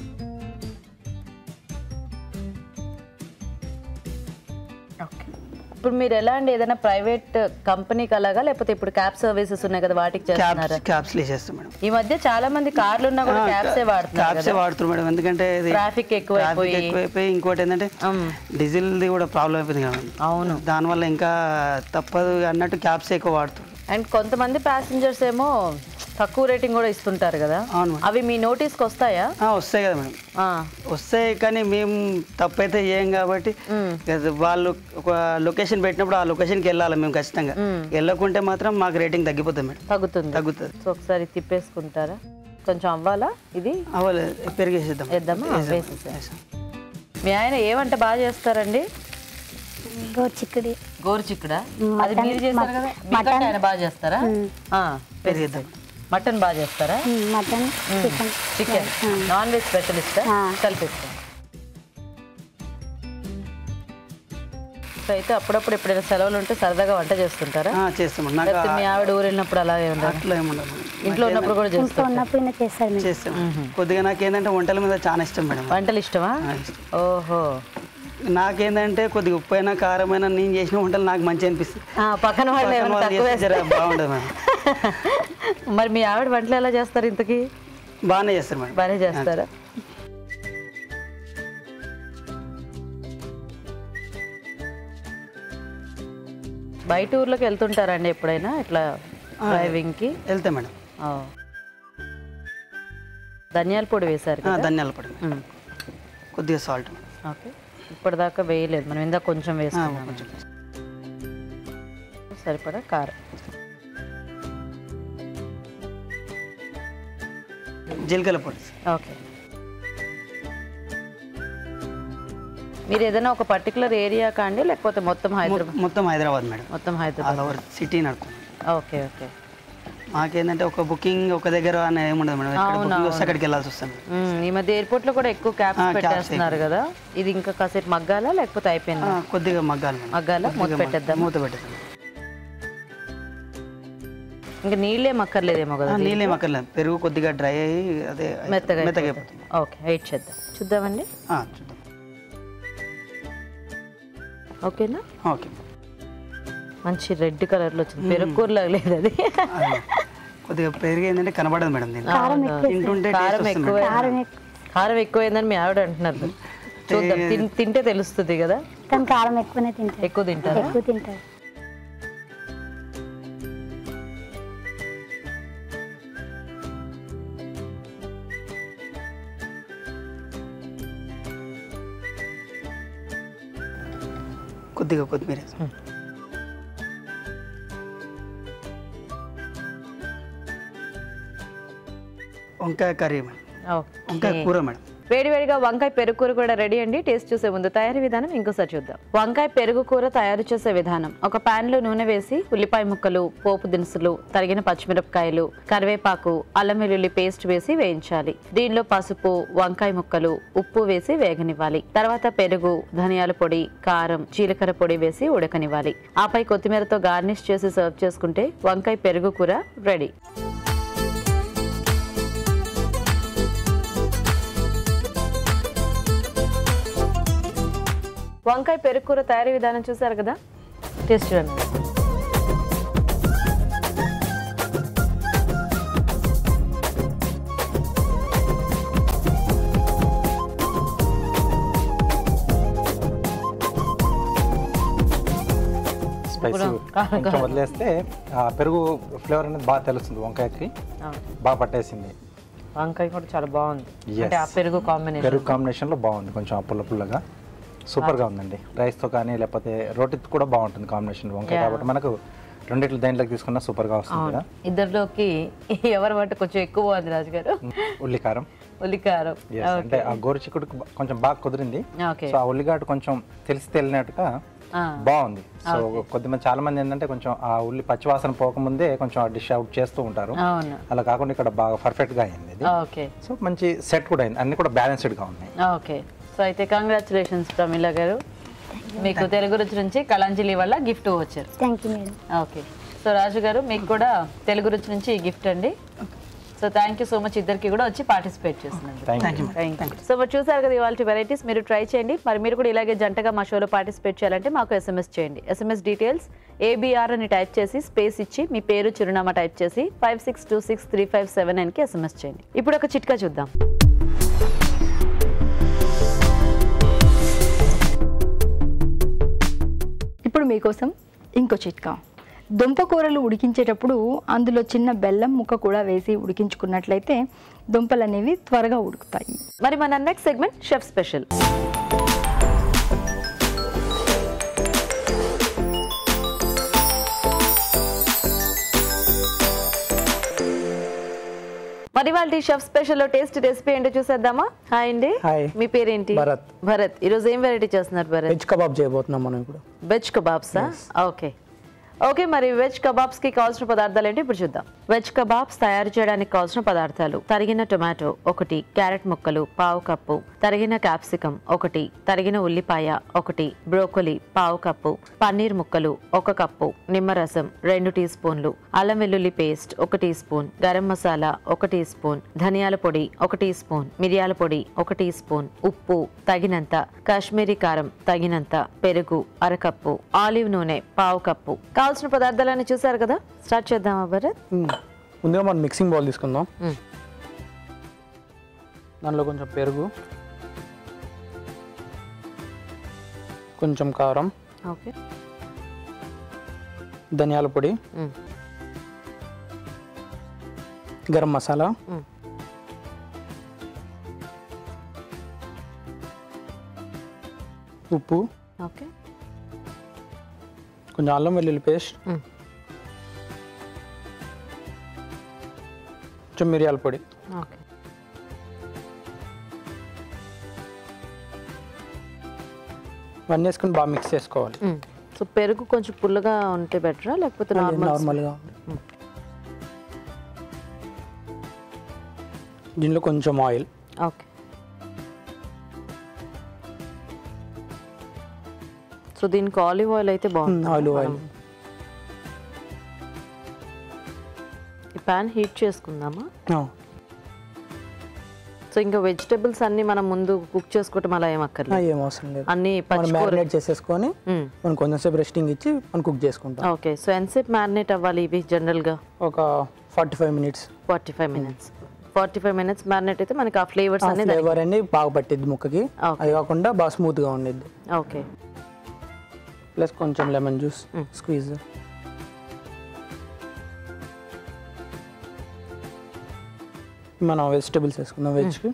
ఓకే ఇప్పుడు మీరు ఎలా అండి ఏదైనా ప్రైవేట్ కంపెనీకి అలాగా లేకపోతే ఇప్పుడు క్యాబ్ సర్వీసెస్ ఉన్నాయి కదా వాటికి చేస్తున్నారా క్యాప్స్ క్యాప్స్ వేసేస్తాం మేడం ఈ మధ్య చాలా మంది కార్లు ఉన్నా కూడా క్యాబ్సే వాడుతున్నారు క్యాప్సే వాడుతున్నారు మేడం ఎందుకంటే ఇది ట్రాఫిక్ ఎక్కువైపోయి ట్రాఫిక్ ఎక్కువైపోయి ఇంకోటి ఏంటంటే డీజిల్ది కూడా ప్రాబ్లం అయిపోయింది కదా అవును దానివల్ల ఇంకా తప్పదు అన్నట్టు క్యాబ్స్ ఎక్కువ వాడుతుంది అండ్ కొంతమంది ప్యాసింజర్స్ ఏమో తక్కువ రేటింగ్ కూడా ఇస్తుంటారు కదా అవును మేడం. అవి మీ నోటీస్కి వస్తాయా ఆ, వస్తాయి కదా మేడం ఆ, వస్తాయి కానీ మేము తప్పైతే చేయం కాబట్టి అది వాళ్ళు ఒక లొకేషన్ పెట్టినప్పుడు ఆ లొకేషన్కి వెళ్ళాలి మేము ఖచ్చితంగా వెళ్ళకుంటే మాత్రం మాకు రేటింగ్ తగ్గిపోతుంది మేడం తగ్గుతుంది తగ్గుతుంది సో ఒకసారి తిప్పేసుకుంటారా కొంచెం అవ్వాలా ఇది అవ్వలేదు పెరిగేసేద్దాం వేద్దామా వేసేసా మీ ఆయన ఏమంట బాగా చేస్తారండి గోరు చిక్కుడి గోరు చిక్కుడా అది మటన్- మీరు చేస్తారు కదా మీకంటే ఆయన బాగా చేస్తారా ఆ, పెరిగేద్దాం మటన్ బాగా చేస్తారా mutton chicken chicken non veg స్పెషలిస్టా ఆ. కలిపిస్తాం సో అయితే అప్పుడప్పుడు ఎప్పుడైనా సెలవులు ఉంటే సరదాగా వంట చేస్తుంటారా ఆ, చేస్తాం నాకు లేకపోతే మీ ఆవిడ ఊరు వెళ్ళినప్పుడు అలాగే ఉండదు అట్లా ఏముండదు మేడం. ఇంట్లో ఉన్నప్పుడు కూడా ఇంట్లో చేస్తారు ఉన్నప్పుడు ఈయన చేస్తారు మీరు చేస్తాం కొద్దిగా నాకేంటంటే వంటల మీద చాలా ఇష్టం మేడం వంటలు ఇష్టమా ఆ, ఇష్టం. ఓహో నాకేందంటే కొద్దిగా ఉప్పైనా కారమైనా నేను చేసిన వంటలు నాకు మంచి అనిపిస్తుంది ఆ, పక్కన వాళ్ళు పక్కన ఏమైనా వాళ్ళు తక్కువ చేస్తే జర బాగుండదు మేడం మరి మీ ఆవిడ వంటలు ఎలా చేస్తారు ఇంతకీ బాగానే చేస్తారు మేడం బాగానే చేస్తారా బయట ఊర్లోకి వెళ్తుంటారండి ఎప్పుడైనా ఇట్లా డ్రైవింగ్ కి వెళ్తే మేడం ఆ. ధనియాల పొడి వేశారు ఆ, కదా ధనియాల పొడి మ్మ్. కొద్దిగా సాల్ట్ ఓకే ఇప్పటిదాకా వేయలేదు మనం ఇందాక కొంచెం వేసుకున్నాం కొంచెం సరిపడా కారం జీలకర్ర పొడి ఓకే మీరు ఏదైనా ఒక పర్టికులర్ ఏరియా కాండి లేకపోతే మొత్తం హైదరాబాద్ మొత్తం హైదరాబాద్ మేడం మొత్తం హైదరాబాద్ ఆల్ ఓవర్ సిటీ నడుపుతాం ఓకే ఓకే మాకేంటంటే ఒక బుకింగ్ ఒక దగ్గర అని ఏముండదు మేడం ఎక్కడ బుకింగ్ వస్తే అక్కడికి వెళ్ళాల్సి వస్తుంది మ్మ్. ఈ మధ్య ఎయిర్పోర్ట్ లో కూడా ఎక్కువ క్యాప్స్ ఆ, caps పెట్టేస్తున్నారు కదా ఇది ఇంకా కాసేపు మగ్గాలా లేకపోతే అయిపోయిందా ఆ, కొద్దిగా మగ్గాలి మేడం మగ్గాలా మూత పెట్టేద్దాం మూత పెట్టేద్దాం ఇంకా నీళ్ళే మక్కర్లేదేమో కదా ఆ, నీళ్ళేం అక్కర్లేదు పెరుగు కొద్దిగా డ్రై అయ్యి అదే మెత్తగా మెత్తగా అయిపోతుంది. ఓకే వెయిట్ చేద్దాం చూద్దామండి ఆ, చూద్దాం ఓకేనా ఓకే మంచి రెడ్ కలర్ లో వచ్చింది పెరుగుకూరలా లేదు అది అది కొద్దిగా పెరుగు ఏంటంటే కనబడదు మేడం దీన్ని తింటుంటే కారం taste వస్తుంది ఎక్కువ కారం ఎక్కువైందని మీ ఆవిడ అంటున్నారు చూద్దాం తిన్- తింటే తెలుస్తుంది కదా కానీ కారం ఎక్కువనే తింటారు ఎక్కువ తింటారా ఎక్కువ తింటారు కొద్దిగా కొత్తిమీర వేస్తాం. వంకాయ కర్రీ మేడం ఓకే వంకాయ కూర మేడం వేడివేడిగా వంకాయ పెరుగు కూర కూడా రెడీ అండి టేస్ట్ చూసే ముందు తయారీ విధానం ఇంకోసారి చూద్దాం వంకాయ పెరుగు కూర తయారు చేసే విధానం ఒక పాన్ లో నూనె వేసి ఉల్లిపాయ ముక్కలు పోపు దినుసులు తరిగిన పచ్చిమిరపకాయలు కరివేపాకు అల్లం వెల్లుల్లి పేస్ట్ వేసి వేయించాలి దీనిలో పసుపు వంకాయ ముక్కలు ఉప్పు వేసి వేగనివ్వాలి తర్వాత పెరుగు ధనియాల పొడి కారం జీలకర్ర పొడి వేసి ఉడకనివ్వాలి ఆపై కొత్తిమీరతో గార్నిష్ చేసి సర్వ్ చేసుకుంటే వంకాయ పెరుగు కూర రెడీ వంకాయ పెరుగు కూర తయారీ విధానం చూసారు కదా టేస్ట్ చూడండి స్పైసీ కొంచెం వదిలేస్తే ఆ పెరుగు ఫ్లేవర్ అనేది బాగా తెలుస్తుంది వంకాయకి బాగా పట్టేసింది వంకాయ కూడా చాలా బాగుంది Yes. అంటే ఆ పెరుగు కాంబినేషన్ పెరుగు కాంబినేషన్లో బాగుంది కొంచెం ఆ పుల్ల పుల్లగా సూపర్గా ఉందండి రైస్తో కానీ లేకపోతే రోటీతో కూడా బాగుంటుంది కాంబినేషన్ వంకాయ కాబట్టి మనకు రెండిట్లు దేంట్లోకి తీసుకున్నా సూపర్గా వస్తుంది కదా ఇద్దరిలోకి ఎవరి వంట కొంచెం ఎక్కువ బాగుంది రాజు గారు ఉల్లికారం ఉల్లికారం Yes, అంటే ఆ గోరు చిక్కుడు కొంచెం బాగా కుదిరింది ఓకే సో ఆ ఉల్లిగడ్డ కొంచెం తెలిసి తెలియనట్టుగా ఆ. బాగుంది సో కొద్దిమంది చాలా మంది ఏంటంటే కొంచెం ఆ ఉల్లి పచ్చివాసన పోకముందే కొంచెం ఆ డిష్ అవుట్ చేస్తూ ఉంటారు అవును అలా కాకుండా ఇక్కడ బాగా పర్ఫెక్ట్ గా అయింది ఇది ఓకే సో మంచి సెట్ కూడా అయింది అన్ని కూడా బ్యాలెన్స్డ్ గా ఉన్నాయి ఓకే సో అయితే కంగ్రాచులేషన్స్ ప్రమిళ గారు మీకు తెలుగు రుచి నుంచి కళాంజలి వల్ల గిఫ్ట్ వచ్చారు thank you madam okay so Raju garu మీకు కూడా తెలుగు రుచి నుంచి ఈ గిఫ్ట్ అండి so thank you so much ఇద్దరికి కూడా వచ్చి పార్టిసిపేట్ చేస్తున్నారు thank you thank you so మరి చూసారు కదా ఇవాళ వెరైటీస్ మీరు ట్రై చేయండి మరి మీరు కూడా ఇలాగే జంటగా మా షోలో పార్టిసిపేట్ చేయాలంటే మాకు ఎస్ఎంఎస్ చేయండి ఎస్ఎంఎస్ డీటెయిల్స్ ఏబిఆర్ అని టైప్ చేసి స్పేస్ ఇచ్చి మీ పేరు చిరునామా టైప్ చేసి five six two six three five seven నైన్కి ఎస్ఎంఎస్ చేయండి ఇప్పుడు ఒక చిట్కా చూద్దాం ఇప్పుడు మీకోసం ఇంకో చిట్కా దుంపకూరలు ఉడికించేటప్పుడు అందులో చిన్న బెల్లం ముక్క కూడా వేసి ఉడికించుకున్నట్లయితే దుంపలు అనేవి త్వరగా ఉడుకుతాయి మరి మన నెక్స్ట్ సెగ్మెంట్ షెఫ్ స్పెషల్ మరి వాళ్ళ షెఫ్ స్పెషల్ లో టేస్ట్ రెసిపీ ఏంటో చూసేద్దామా హాయ్ అండి హాయ్. మీ పేరేంటి భరత్. భరత్ ఈ రోజు ఏం వెరైటీ చేస్తున్నారు భరత్ వెజ్ కబాబ్ చేయబోతున్నాం మనం ఇప్పుడు వెజ్ కబాబ్సా ఓకే ఓకే మరి వెజ్ కబాబ్స్ కి కావాల్సిన పదార్థాలు ఏంటి ఇప్పుడు చూద్దాం వెజ్ కబాబ్స్ తయారు చేయడానికి కావాల్సిన పదార్థాలు తరిగిన టొమాటో ఒకటి క్యారెట్ ముక్కలు పావు కప్పు తరిగిన క్యాప్సికం ఒకటి తరిగిన ఉల్లిపాయ ఒకటి బ్రోకొలి పావు కప్పు పన్నీర్ ముక్కలు ఒక కప్పు నిమ్మరసం రెండు టీ స్పూన్లు అల్లం వెల్లుల్లి పేస్ట్ ఒక టీ స్పూన్ గరం మసాలా ఒక టీ స్పూన్ ధనియాల పొడి ఒక టీ స్పూన్ మిరియాల పొడి ఒక టీ స్పూన్ ఉప్పు తగినంత కాశ్మీరీ కారం తగినంత పెరుగు అరకప్పు ఆలివ్ నూనె పావు కప్పు కావాల్సిన పదార్థాలన్నీ చూసారు కదా స్టార్ట్ చేద్దామా భరత్ మ్మ్. ముందుగా మనం మిక్సింగ్ బౌల్ తీసుకుందాం మ్మ్. దానిలో కొంచెం పెరుగు కొంచెం కారం ఓకే ధనియాల పొడి మ్మ్. గరం మసాలా మ్మ్. ఉప్పు ఓకే కొంచెం అల్లం వెల్లుల్లి పేస్ట్ మ్మ్. కొంచెం మిరియాల పొడి ఓకే ఇవన్నీ వేసుకుని బాగా మిక్స్ చేసుకోవాలి మ్మ్. సో పెరుగు కొంచెం పుల్లగా ఉంటే బెటరా లేకపోతే నార్మల్ నార్మల్గా దీనిలో కొంచెం ఆయిల్ ఓకే సో దీనికి ఆలివ్ ఆయిల్ అయితే బాగుంది ఆలివ్ ఆయిల్ ఈ ప్యాన్ హీట్ చేసుకుందామా సో ఇంకా వెజిటబుల్స్ అన్ని మనం ముందు కుక్ చేసుకోవటం అలా ఏం అక్కర్లేదు ఏం అవసరం లేదు అన్ని మనం పచ్చికూర మ్యారినేట్ చేసేసుకొని మ్మ్. మనం కొంచెంసేపు రెస్టింగ్ ఇచ్చి మనం కుక్ చేసుకుంటాం ఓకే సో ఎంతసేపు మ్యారినేట్ అవ్వాలి ఇవి జనరల్గా ఒక forty five minutes forty five minutes forty five minutes marinate అయితే మనకి ఆ ఫ్లేవర్స్ అనేది ఫ్లేవర్ అన్ని బాగా పట్టిద్ది ముక్కకి Okay. అది కాకుండా బాగా స్మూత్గా ఉండిద్ది ఓకే ప్లస్ కొంచెం లెమన్ జ్యూస్ స్క్వీజ్ మనం వెజిటబుల్స్ వేసుకుందాం వెజ్కి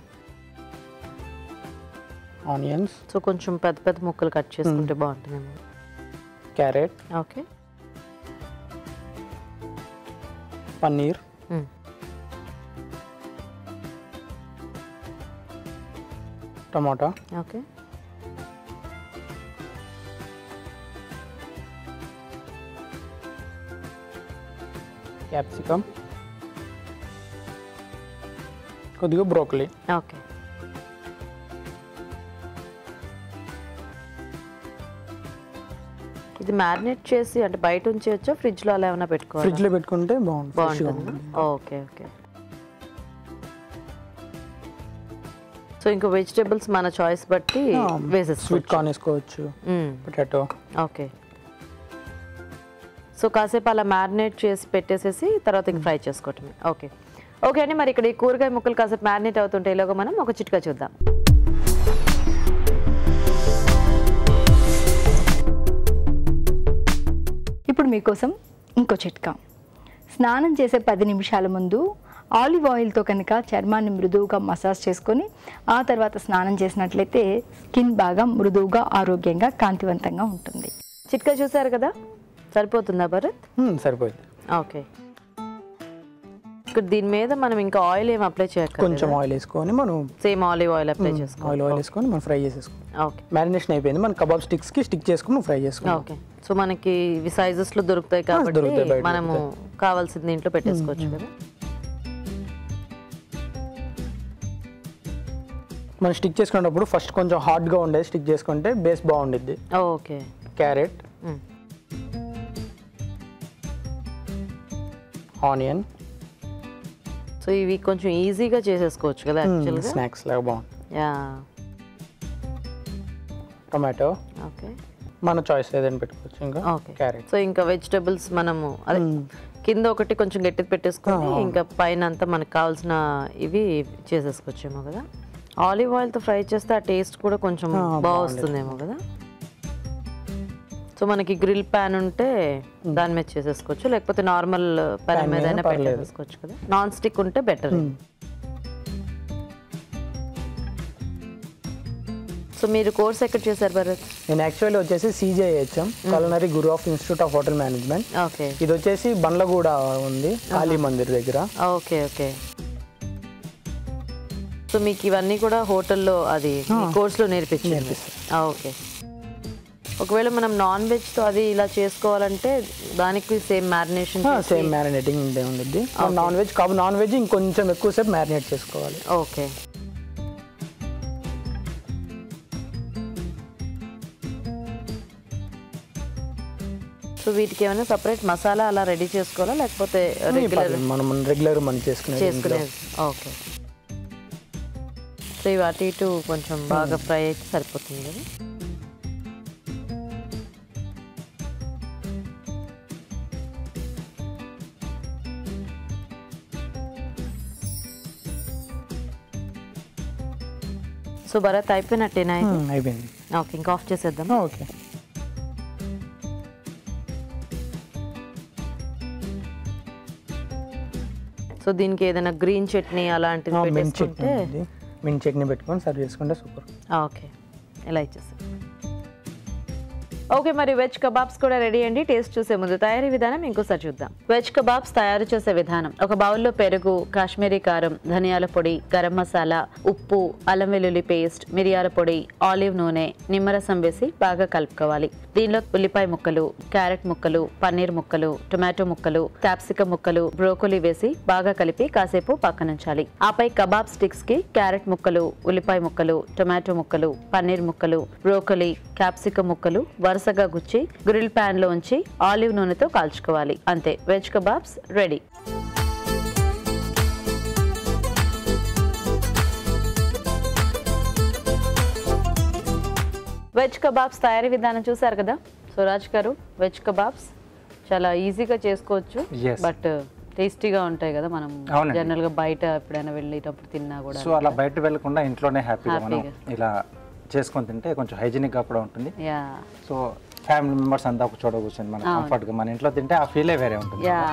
ఆనియన్స్ సో కొంచెం పెద్ద పెద్ద ముక్కలు కట్ చేసుకుంటే బాగుంటుంది carrot okay paneer hmm. Tomato okay capsicum కొద్దిగా బ్రోకలీ ఓకే ఇది మ్యారినేట్ చేసి అంటే బయట ఉంచేయచ్చా ఫ్రిడ్జ్ లో అలా ఏమైనా పెట్టుకోవాలి ఫ్రిడ్జ్లో పెట్టుకుంటే బాగుంటుంది ఫ్రెష్గా బాగుంటుందా ఉంటుంది ఓకే ఓకే సో ఇంకా వెజిటేబుల్స్ మన చాయిస్ బట్టి స్వీట్ వేసేసుకోవచ్చు కార్న్ వేసుకోవచ్చు పొటాటో ఓకే సో కాసేపు అలా మ్యారినేట్ చేసి పెట్టేసేసి తర్వాత ఇంక ఫ్రై చేసుకోవటమే ఓకే ఓకే అండి మరి ఇక్కడ ఈ కూరగాయ ముక్కలు కాసేపు మ్యారినేట్ అవుతుంటే ఇలాగ మనం ఒక చిట్కా చూద్దాం ఇప్పుడు మీకోసం ఇంకో చిట్కా స్నానం చేసే పది నిమిషాల ముందు ఆలివ్ ఆయిల్తో కనుక చర్మాన్ని మృదువుగా మసాజ్ చేసుకొని ఆ తర్వాత స్నానం చేసినట్లయితే స్కిన్ బాగా మృదువుగా ఆరోగ్యంగా కాంతివంతంగా ఉంటుంది చిట్కా చూసారు కదా సరిపోతుందా భరత్ మ్మ్, సరిపోయింది ఓకే ఇక్కడ దీని మీద మనం ఇంకా ఆయిల్ ఏం అప్లై కొంచెం చేయక్కర్లేదు ఆయిల్ వేసుకొని మనం సేమ్ ఆలివ్ ఆయిల్ అప్లై చేసుకో ఆయిల్ ఆయిల్ వేసుకొని మనం ఫ్రై చేసేసుకుంటాం ఓకే మ్యారినేషన్ అయిపోయింది మనం కబాబ్ స్టిక్స్కి స్టిక్ చేసుకుని ఫ్రై చేసుకుంటాం ఓకే సో మనకి ఇవి సైజెస్ లో దొరుకుతాయి కాబట్టి దొరుకుతాయి, బయట మనము కావాల్సింది దీంట్లో పెట్టేసుకోవచ్చు కదా మనం స్టిక్ చేసుకునేటప్పుడు ఫస్ట్ కొంచెం హార్డ్గా ఉండేది స్టిక్ చేసుకుంటే బేస్ బాగుండిద్ది ఓకే క్యారెట్ ఆనియన్ సో ఇవి కొంచెం ఈజీగా చేసేసుకోవచ్చు కదా యాక్చువల్గా స్నాక్స్ లాగా బాగుంది యా టొమాటో ఓకే మన చాయిస్ ఏదైనా పెట్టుకోవచ్చు ఇంకా ఓకే క్యారెట్ సో ఇంకా వెజిటబుల్స్ మనము అదే కింద ఒకటి కొంచెం గట్టిది పెట్టేసుకొని ఇంకా పైన అంతా మనకు కావాల్సిన ఇవి చేసేసుకోవచ్చేమో కదా ఆలివ్ ఆయిల్తో ఫ్రై చేస్తే ఆ టేస్ట్ కూడా కొంచెం బాగా వస్తుందేమో కదా సో మనకి గ్రిల్ ప్యాన్ ఉంటే దాని మీద చేసేసుకోవచ్చు లేకపోతే నార్మల్ ప్యాన్ మీద అయినా పెట్టేసుకోవచ్చు కదా నాన్ స్టిక్ ఉంటే బెటర్ సో మీరు కోర్స్ ఎక్కడ చేశారు భరత్ నేను యాక్చువల్లీ వచ్చేసి సిజేహెచ్ఎం culinary guru of institute of hotel management okay ఇది వచ్చేసి బండ్లగూడ ఉంది కాళీ మందిర్ దగ్గర ఓకే ఓకే సో మీకు ఇవన్నీ కూడా హోటల్లో అది కోర్సులో నేర్పించింది ఓకే ఒకవేళ మనం నాన్ వెజ్తో అది ఇలా చేసుకోవాలంటే దానికి సేమ్ మ్యారినేషన్ సేమ్ మ్యారినేటింగ్ ఇదే ఉంది నాన్ వెజ్ కాబట్టి నాన్ వెజ్ ఇంకొంచెం ఎక్కువసేపు మ్యారినేట్ చేసుకోవాలి ఓకే సో వీటికి ఏమైనా సపరేట్ మసాలా అలా రెడీ చేసుకోవాలా లేకపోతే రెగ్యులర్ పర్లేదు, మనం రెగ్యులర్ మనం చేసుకునే చేసుకునేది ఓకే సో ఇవి అటు ఇటు కొంచెం బాగా ఫ్రై అయితే సరిపోతుంది కదా సో భరత్ అయిపోయినట్టేనా ఇది? అయిపోయింది ఓకే ఇంకా ఆఫ్ చేసేద్దాం ఓకే సో దీనికి ఏదైనా గ్రీన్ చట్నీ అలాంటిది మింట్ చట్నీ పెట్టేసుకుంటే ఉంది మింట్ చట్నీ పెట్టుకొని సర్వ్ చేసుకుంటే సూపర్ ఓకే ఇలా ఇచ్చేసి ఓకే మరి వెజ్ కబాబ్స్ కూడా రెడీ అండి టేస్ట్ చూసే ముందు తయారీ విధానం ఇంకోసారి చూద్దాం వెజ్ కబాబ్స్ తయారు చేసే విధానం ఒక బౌల్లో పెరుగు కాశ్మీరీ కారం ధనియాల పొడి గరం మసాలా ఉప్పు అల్లం వెల్లుల్లి పేస్ట్ మిరియాల పొడి ఆలివ్ నూనె నిమ్మరసం వేసి బాగా కలుపుకోవాలి దీనిలో ఉల్లిపాయ ముక్కలు క్యారెట్ ముక్కలు పన్నీర్ ముక్కలు టొమాటో ముక్కలు క్యాప్సికం ముక్కలు బ్రోకోలీ వేసి బాగా కలిపి కాసేపు పక్కనుంచాలి ఆపై కబాబ్ స్టిక్స్ కి క్యారెట్ ముక్కలు ఉల్లిపాయ ముక్కలు టొమాటో ముక్కలు పన్నీర్ ముక్కలు బ్రోకోలీ క్యాప్సికం ముక్కలు వరుసగా గుచ్చి గ్రిల్ ప్యాన్ లో ఉంచి ఆలివ్ నూనెతో కాల్చుకోవాలి అంతే veg kebabs ready veg kebabs తయారీ విధానం చూసారు కదా సో రాజ్ గారు వెజ్ కబాబ్స్ చాలా ఈజీగా చేసుకోవచ్చు Yes. బట్ టేస్టీగా ఉంటాయి కదా మనం అవునండి. జనరల్ గా బయట ఎప్పుడైనా వెళ్ళేటప్పుడు తిన్నా కూడా సో అలా బయట వెళ్ళకుండా ఇంట్లోనే హ్యాపీగా మనం హ్యాపీగా. ఇలా చేసుకొని తింటే కొంచెం హైజీనిక్గా కూడా ఉంటుంది యా సో ఫ్యామిలీ మెంబర్స్ అంతా ఒక చోట కూర్చొని మన కంఫర్ట్గా మన ఇంట్లో తింటే ఆ ఫీలే వేరే ఉంటుంది యా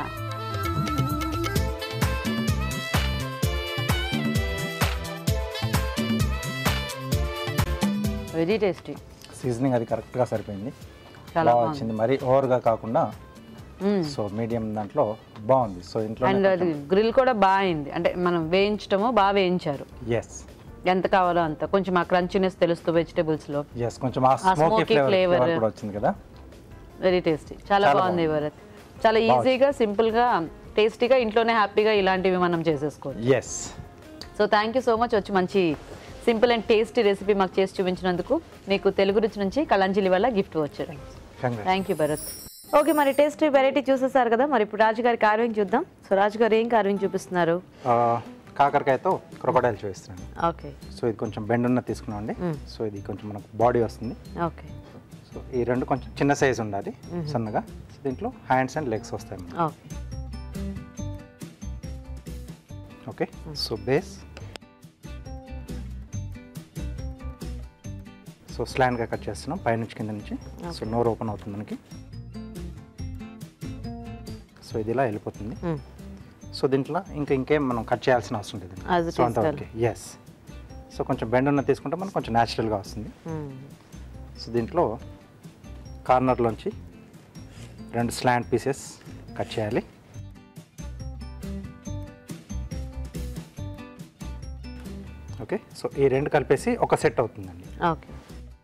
వెరీ టేస్టీ సీజనింగ్ అది కరెక్ట్గా సరిపోయింది చాలా బాగా బాగుంది. వచ్చింది మరి ఓవర్గా కాకుండా సో మీడియం దాంట్లో బాగుంది సో ఇంట్లో అండ్ అది గ్రిల్ కూడా బాగా అయింది అంటే మనం వేయించటము బాగా వేయించారు ఎస్ ఎంత కావాలో అంత కొంచెం ఆ క్రంచినెస్ తెలుస్తూ వెజిటేబుల్స్ లో ఎస్ కొంచెం ఆ ఆ స్మోకీ smoky ఫ్లేవర్ flavor. కూడా వచ్చింది కదా వెరీ టేస్టీ చాలా చాలా బాగుంది భరత్ చాలా ఈజీగా సింపుల్ గా టేస్టీగా ఇంట్లోనే హ్యాపీగా ఇలాంటివి మనం చేసేసుకోవచ్చు yes so thank you so much వచ్చి మంచి సింపుల్ అండ్ టేస్టీ రెసిపీ మాకు చేసి చూపించినందుకు మీకు తెలుగు రుచి నుంచి కళంజలి వల్ల గిఫ్ట్ వచ్చారు congrats thank you Bharath okay మరి టేస్టీ వెరైటీ చూసేసారు కదా మరి ఇప్పుడు రాజు గారి కార్వింగ్ చూద్దాం సో రాజు గారు ఏం కార్వింగ్ చూపిస్తున్నారు కాకరకాయతో క్రొకడైల్ చూపిస్తున్నాను ఓకే సో ఇది కొంచెం బెండ్ ఉన్న తీసుకున్నామండి సో ఇది కొంచెం మనకు బాడీ వస్తుంది ఓకే సో ఈ రెండు కొంచెం చిన్న సైజ్ ఉండాలి సన్నగా సో దీంట్లో హ్యాండ్స్ అండ్ లెగ్స్ వస్తాయి మనకు. Okay okay so base so స్లాండ్గా కట్ చేస్తున్నాం పైనుంచి కింద నుంచి సో నోరు ఓపెన్ అవుతుంది మనకి సో ఇది ఇలా వెళ్ళిపోతుంది సో దీంట్లో ఇంకా ఇంకేం మనం కట్ చేయాల్సిన అవసరం లేదు As it సో is అంతా ఓకే ఎస్ సో కొంచెం బెండ్ ఉన్న తీసుకుంటే మనకు కొంచెం న్యాచురల్గా వస్తుంది సో దీంట్లో కార్నర్లోంచి రెండు స్లాండ్ పీసెస్ కట్ చేయాలి ఓకే సో ఈ రెండు కలిపేసి ఒక సెట్ అవుతుందండి ఓకే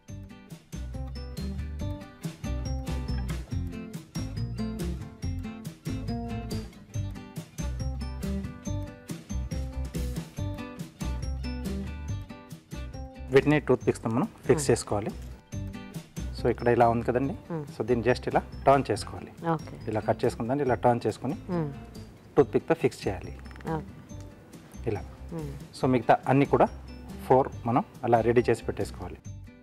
వీటిని టూత్ పిక్స్తో మనం ఫిక్స్ చేసుకోవాలి సో ఇక్కడ ఇలా ఉంది కదండి సో దీన్ని జస్ట్ ఇలా టర్న్ చేసుకోవాలి ఓకే ఇలా కట్ చేసుకుందాన్ని ఇలా టర్న్ చేసుకొని టూత్ పిక్తో ఫిక్స్ చేయాలి ఓకే ఇలా సో మిగతా అన్నీ కూడా ఫోర్ మనం అలా రెడీ చేసి పెట్టేసుకోవాలి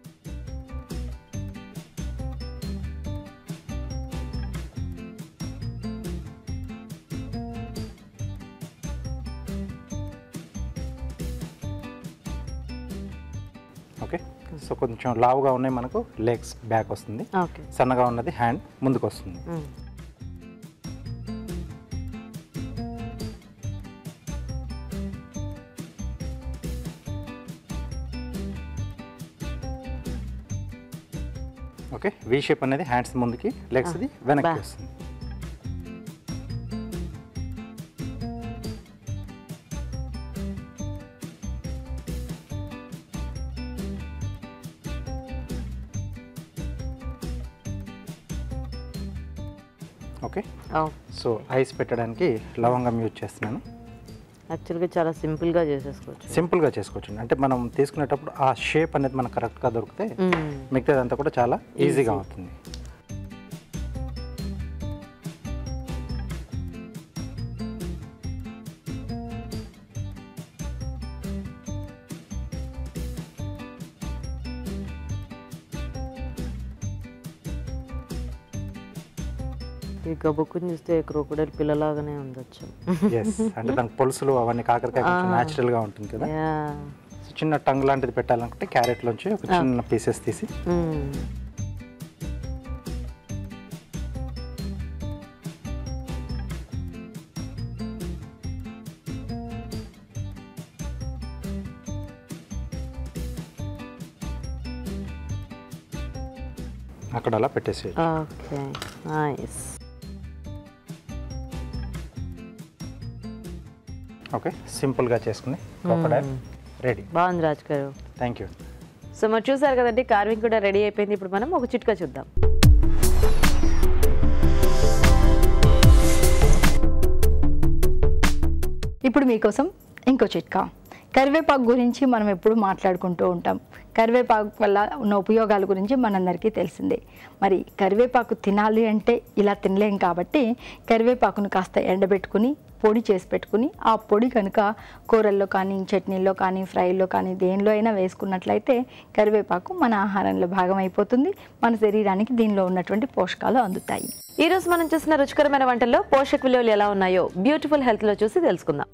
ఓకే సో కొంచెం లావుగా ఉన్నాయి మనకు లెగ్స్ బ్యాక్ వస్తుంది ఓకే సన్నగా ఉన్నది హ్యాండ్ ముందుకు వస్తుంది ఓకే వి షేప్ అనేది హ్యాండ్స్ ముందుకి లెగ్స్ది వెనక్కి back. వస్తుంది ఓకే సో ఐస్ పెట్టడానికి లవంగం యూజ్ చేస్తున్నాను యాక్చువల్గా చాలా సింపుల్గా చేసేసుకోవచ్చు సింపుల్గా చేసుకోవచ్చు అంటే మనం తీసుకునేటప్పుడు ఆ షేప్ అనేది మనకు కరెక్ట్గా దొరికితే మిగతాదంతా కూడా చాలా ఈజీగా అవుతుంది ఈ గబుక్కుని చూస్తే క్రోకడైల్ పిల్లలాగానే ఉండొచ్చు ఎస్ అంటే దానికి పులుసులు అవన్నీ కాకరకాయ కొంచెం న్యాచురల్గా ఉంటుంది కదా యా సో చిన్న టంగ్ లాంటిది పెట్టాలనుకుంటే క్యారెట్లోంచి ఒక చిన్న పీసెస్ తీసి అక్కడ అలా పెట్టేసి ఓకే నైస్ ఓకే సింపుల్గా చేసుకుని క్రోకడైల్ రెడీ బాగుంది రాజ్ గారు థ్యాంక్ యూ సో మరి చూసారు కదండి కార్వింగ్ కూడా రెడీ అయిపోయింది ఇప్పుడు మనం ఒక చిట్కా చూద్దాం ఇప్పుడు మీకోసం ఇంకో చిట్కా కరివేపాకు గురించి మనం ఎప్పుడు మాట్లాడుకుంటూ ఉంటాం కరివేపాకు వల్ల ఉన్న ఉపయోగాల గురించి మనందరికీ తెలిసిందే మరి కరివేపాకు తినాలి అంటే ఇలా తినలేం కాబట్టి కరివేపాకును కాస్త ఎండబెట్టుకుని పొడి చేసి పెట్టుకుని ఆ పొడి కనుక కూరల్లో కానీ చట్నీల్లో కానీ ఫ్రైల్లో కానీ దేనిలో అయినా వేసుకున్నట్లయితే కరివేపాకు మన ఆహారంలో భాగం అయిపోతుంది మన శరీరానికి దీనిలో ఉన్నటువంటి పోషకాలు అందుతాయి ఈ రోజు మనం చూసిన రుచికరమైన వంటల్లో పోషక విలువలు ఎలా ఉన్నాయో బ్యూటిఫుల్ హెల్త్ లో చూసి తెలుసుకుందాం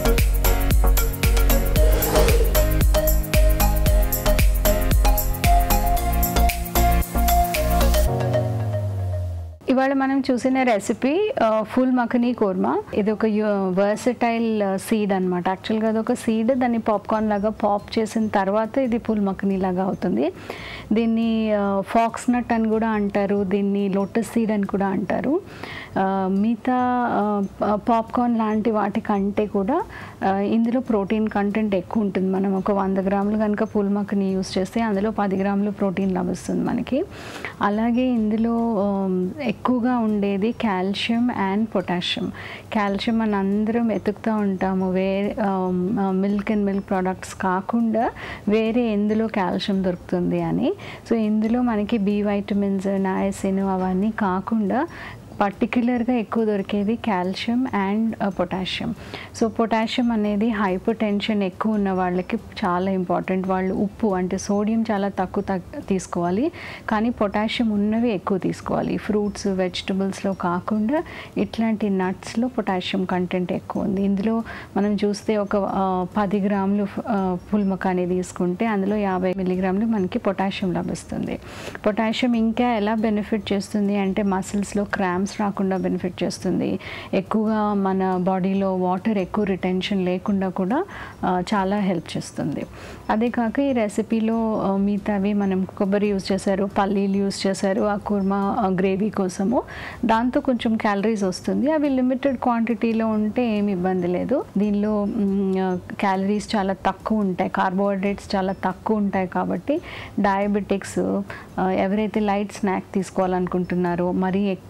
ఇవాళ మనం చూసిన రెసిపీ ఫుల్ మఖనీ కోర్మా ఇది ఒక వర్సటైల్ సీడ్ అనమాట యాక్చువల్గా అది ఒక సీడ్ దాన్ని పాప్కార్న్ లాగా పాప్ చేసిన తర్వాత ఇది ఫుల్ మఖనీ లాగా అవుతుంది దీన్ని ఫాక్స్ నట్ అని కూడా అంటారు దీన్ని లోటస్ సీడ్ అని కూడా అంటారు ఆ, మిగతా పాప్కార్న్ లాంటి వాటి కంటే కూడా ఆ, ఇందులో ప్రోటీన్ కంటెంట్ ఎక్కువ ఉంటుంది మనం ఒక వంద గ్రాములు కనుక పూల్ మక్కని యూస్ చేస్తే అందులో పది గ్రాములు ప్రోటీన్ లభిస్తుంది మనకి అలాగే ఇందులో ఆమ్, ఎక్కువగా ఉండేది కాల్షియం అండ్ పొటాషియం కాల్షియం మన అందరం వెతుకుతూ ఉంటాము వేరే మిల్క్ అండ్ మిల్క్ ప్రోడక్ట్స్ కాకుండా వేరే ఎందులో కాల్షియం దొరుకుతుంది అని సో ఇందులో మనకి బి వైటమిన్స్ నయసిన్ అవన్నీ కాకుండా పర్టిక్యులర్గా ఎక్కువ దొరికేది calcium and potassium so potassium అనేది హైపర్ టెన్షన్ ఎక్కువ ఉన్న వాళ్ళకి చాలా ఇంపార్టెంట్ వాళ్ళు ఉప్పు అంటే సోడియం చాలా తక్కువ తక్- తీసుకోవాలి కానీ పొటాషియం ఉన్నవి ఎక్కువ తీసుకోవాలి ఫ్రూట్స్ వెజిటబుల్స్లో కాకుండా ఇట్లాంటి నట్స్లో పొటాషియం కంటెంట్ ఎక్కువ ఉంది ఇందులో మనం చూస్తే ఒక ఆ, పది గ్రాములు పుల్మకాని తీసుకుంటే అందులో యాభై మిల్లీగ్రాములు మనకి పొటాషియం లభిస్తుంది పొటాషియం ఇంకా ఎలా బెనిఫిట్ చేస్తుంది అంటే మసిల్స్లో క్రామ్స్ రాకుండా బెనిఫిట్ చేస్తుంది ఎక్కువగా మన బాడీలో వాటర్ ఎక్కువ రిటెన్షన్ లేకుండా కూడా ఆ, చాలా హెల్ప్ చేస్తుంది అదే కాక ఈ రెసిపీలో ఆ, మిగతావి మనం కొబ్బరి యూజ్ చేశారు పల్లీలు యూజ్ చేశారు ఆ కుర్మా గ్రేవీ కోసము దాంతో కొంచెం క్యాలరీస్ వస్తుంది అవి లిమిటెడ్ క్వాంటిటీలో ఉంటే ఏమి ఇబ్బంది లేదు దీనిలో క్యాలరీస్ చాలా తక్కువ ఉంటాయి కార్బోహైడ్రేట్స్ చాలా తక్కువ ఉంటాయి కాబట్టి డయాబెటిక్స్ ఎవరైతే లైట్ స్నాక్ తీసుకోవాలనుకుంటున్నారో మరీ ఎక్కువ హెవీగా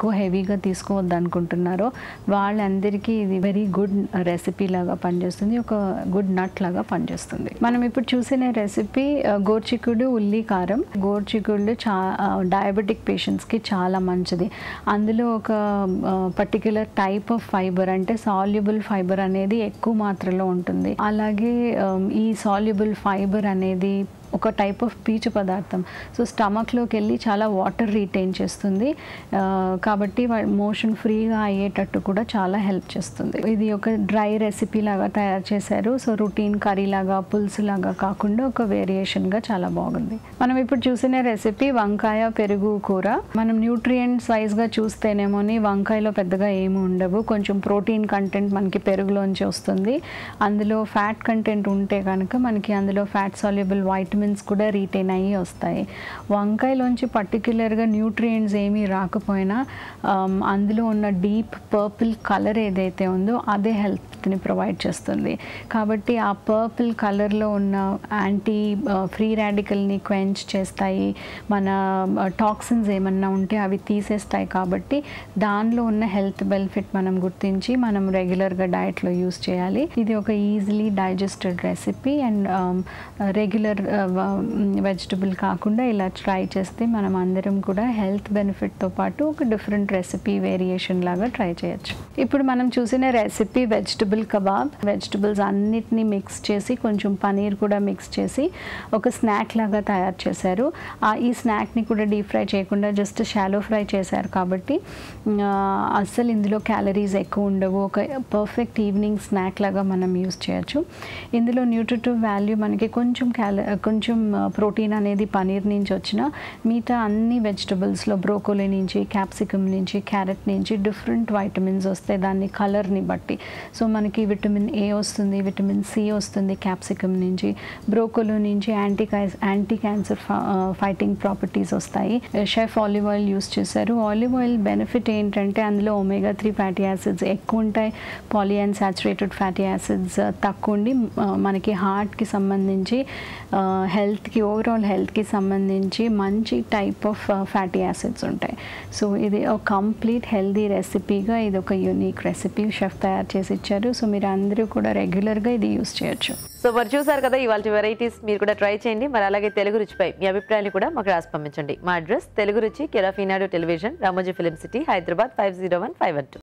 ఆయిల్గా తీసుకోవద్దు అనుకుంటున్నారో వాళ్ళందరికీ ఇది వెరీ గుడ్ రెసిపీ లాగా పనిచేస్తుంది ఒక గుడ్ నట్ లాగా పనిచేస్తుంది మనం ఇప్పుడు చూసిన రెసిపీ గోర్చికుడు ఉల్లి కారం గోర్చికుడు చా డయాబెటిక్ పేషెంట్స్కి చాలా మంచిది అందులో ఒక పర్టిక్యులర్ టైప్ ఆఫ్ ఫైబర్ అంటే సాల్యుబుల్ ఫైబర్ అనేది ఎక్కువ మాత్రలో ఉంటుంది అలాగే ఆ, ఈ సాల్యుబుల్ ఫైబర్ అనేది ఒక టైప్ ఆఫ్ పీచు పదార్థం సో స్టమక్లోకి వెళ్ళి చాలా వాటర్ రీటైన్ చేస్తుంది ఆ, కాబట్టి మోషన్ ఫ్రీగా అయ్యేటట్టు కూడా చాలా హెల్ప్ చేస్తుంది ఇది ఒక డ్రై రెసిపీ లాగా తయారు చేశారు సో రొటీన్ కర్రీ లాగా పులుసు లాగా కాకుండా ఒక వేరియేషన్గా చాలా బాగుంది మనం ఇప్పుడు చూసిన రెసిపీ వంకాయ పెరుగు కూర మనం న్యూట్రియంట్స్ వైజ్గా చూస్తేనేమోని వంకాయలో పెద్దగా ఏమి ఉండవు కొంచెం ప్రోటీన్ కంటెంట్ మనకి పెరుగులోంచి వస్తుంది అందులో ఫ్యాట్ కంటెంట్ ఉంటే కనుక మనకి అందులో ఫ్యాట్ సాల్యుబుల్ వైటమిన్స్ కూడా రీటైన్ అయ్యి వస్తాయి వంకాయలోంచి పర్టిక్యులర్గా న్యూట్రియంట్స్ ఏమీ రాకపోయినా ఆమ్, అందులో ఉన్న డీప్ పర్పుల్ కలర్ ఏదైతే ఉందో అదే హెల్త్ని ప్రొవైడ్ చేస్తుంది కాబట్టి ఆ పర్పుల్ కలర్లో ఉన్న యాంటీ ఫ్రీ రాడికల్ని క్వెంచ్ చేస్తాయి మన టాక్సిన్స్ ఏమన్నా ఉంటే అవి తీసేస్తాయి కాబట్టి దానిలో ఉన్న హెల్త్ బెనిఫిట్ మనం గుర్తించి మనం రెగ్యులర్గా డైట్లో యూస్ చేయాలి ఇది ఒక easily digested recipe and regular vegetable కాకుండా ఇలా ట్రై చేస్తే మనం అందరం కూడా హెల్త్ బెనిఫిట్తో పాటు ఒక డిఫరెంట్ రెసిపీ వేరియేషన్ లాగా ట్రై చేయొచ్చు ఇప్పుడు మనం చూసిన రెసిపీ వెజిటబుల్ కబాబ్ వెజిటబుల్స్ అన్నిటినీ మిక్స్ చేసి కొంచెం పనీర్ కూడా మిక్స్ చేసి ఒక స్నాక్ లాగా తయారు చేశారు ఆ ఈ స్నాక్ని కూడా డీప్ ఫ్రై చేయకుండా జస్ట్ షాలో ఫ్రై చేశారు కాబట్టి ఆ, అస్సలు ఇందులో క్యాలరీస్ ఎక్కువ ఉండవు ఒక పర్ఫెక్ట్ ఈవినింగ్ స్నాక్ లాగా మనం యూస్ చేయొచ్చు ఇందులో న్యూట్రిటివ్ వాల్యూ మనకి కొంచెం క్యాల కొంచెం ప్రోటీన్ అనేది పనీర్ నుంచి వచ్చిన మిగతా అన్ని వెజిటబుల్స్లో బ్రోకోలీ నుంచి క్యాప్సికమ్ నుంచి క్యారెట్ నుంచి డిఫరెంట్ వైటమిన్స్ వస్తాయి దాన్ని కలర్ని బట్టి సో మనకి విటమిన్ ఏ వస్తుంది విటమిన్ సి వస్తుంది క్యాప్సికమ్ నుంచి బ్రోకోలో నుంచి anti anti cancer fighting properties వస్తాయి షెఫ్ ఆలివ్ ఆయిల్ యూస్ చేశారు ఆలివ్ ఆయిల్ బెనిఫిట్ ఏంటంటే అందులో ఒమేగా త్రీ ఫ్యాటీ యాసిడ్స్ ఎక్కువ ఉంటాయి పాలియన్సాచురేటెడ్ ఫ్యాటీ యాసిడ్స్ తక్కువ ఉండి ఆ, మనకి హార్ట్కి సంబంధించి హెల్త్కి ఓవరాల్ హెల్త్కి సంబంధించి మంచి టైప్ ఆఫ్ ఫ్యాటీ యాసిడ్స్ ఉంటాయి సో ఇది ఒక కంప్లీట్ హెల్దీ రెసిపీగా ఇది ఒక యూనిక్ రెసిపీ షెఫ్ తయారు చేసి ఇచ్చారు సో మీరు అందరూ కూడా రెగ్యులర్గా ఇది యూస్ చేయొచ్చు సో మరి చూసారు కదా ఇవాళ వెరైటీస్ మీరు కూడా ట్రై చేయండి మరి అలాగే తెలుగు రుచిపై మీ అభిప్రాయాన్ని కూడా మాకు రాసి పంపించండి మా address Telugu Ruchi care of Eenadu television Ramoji film city Hyderabad five zero one five one two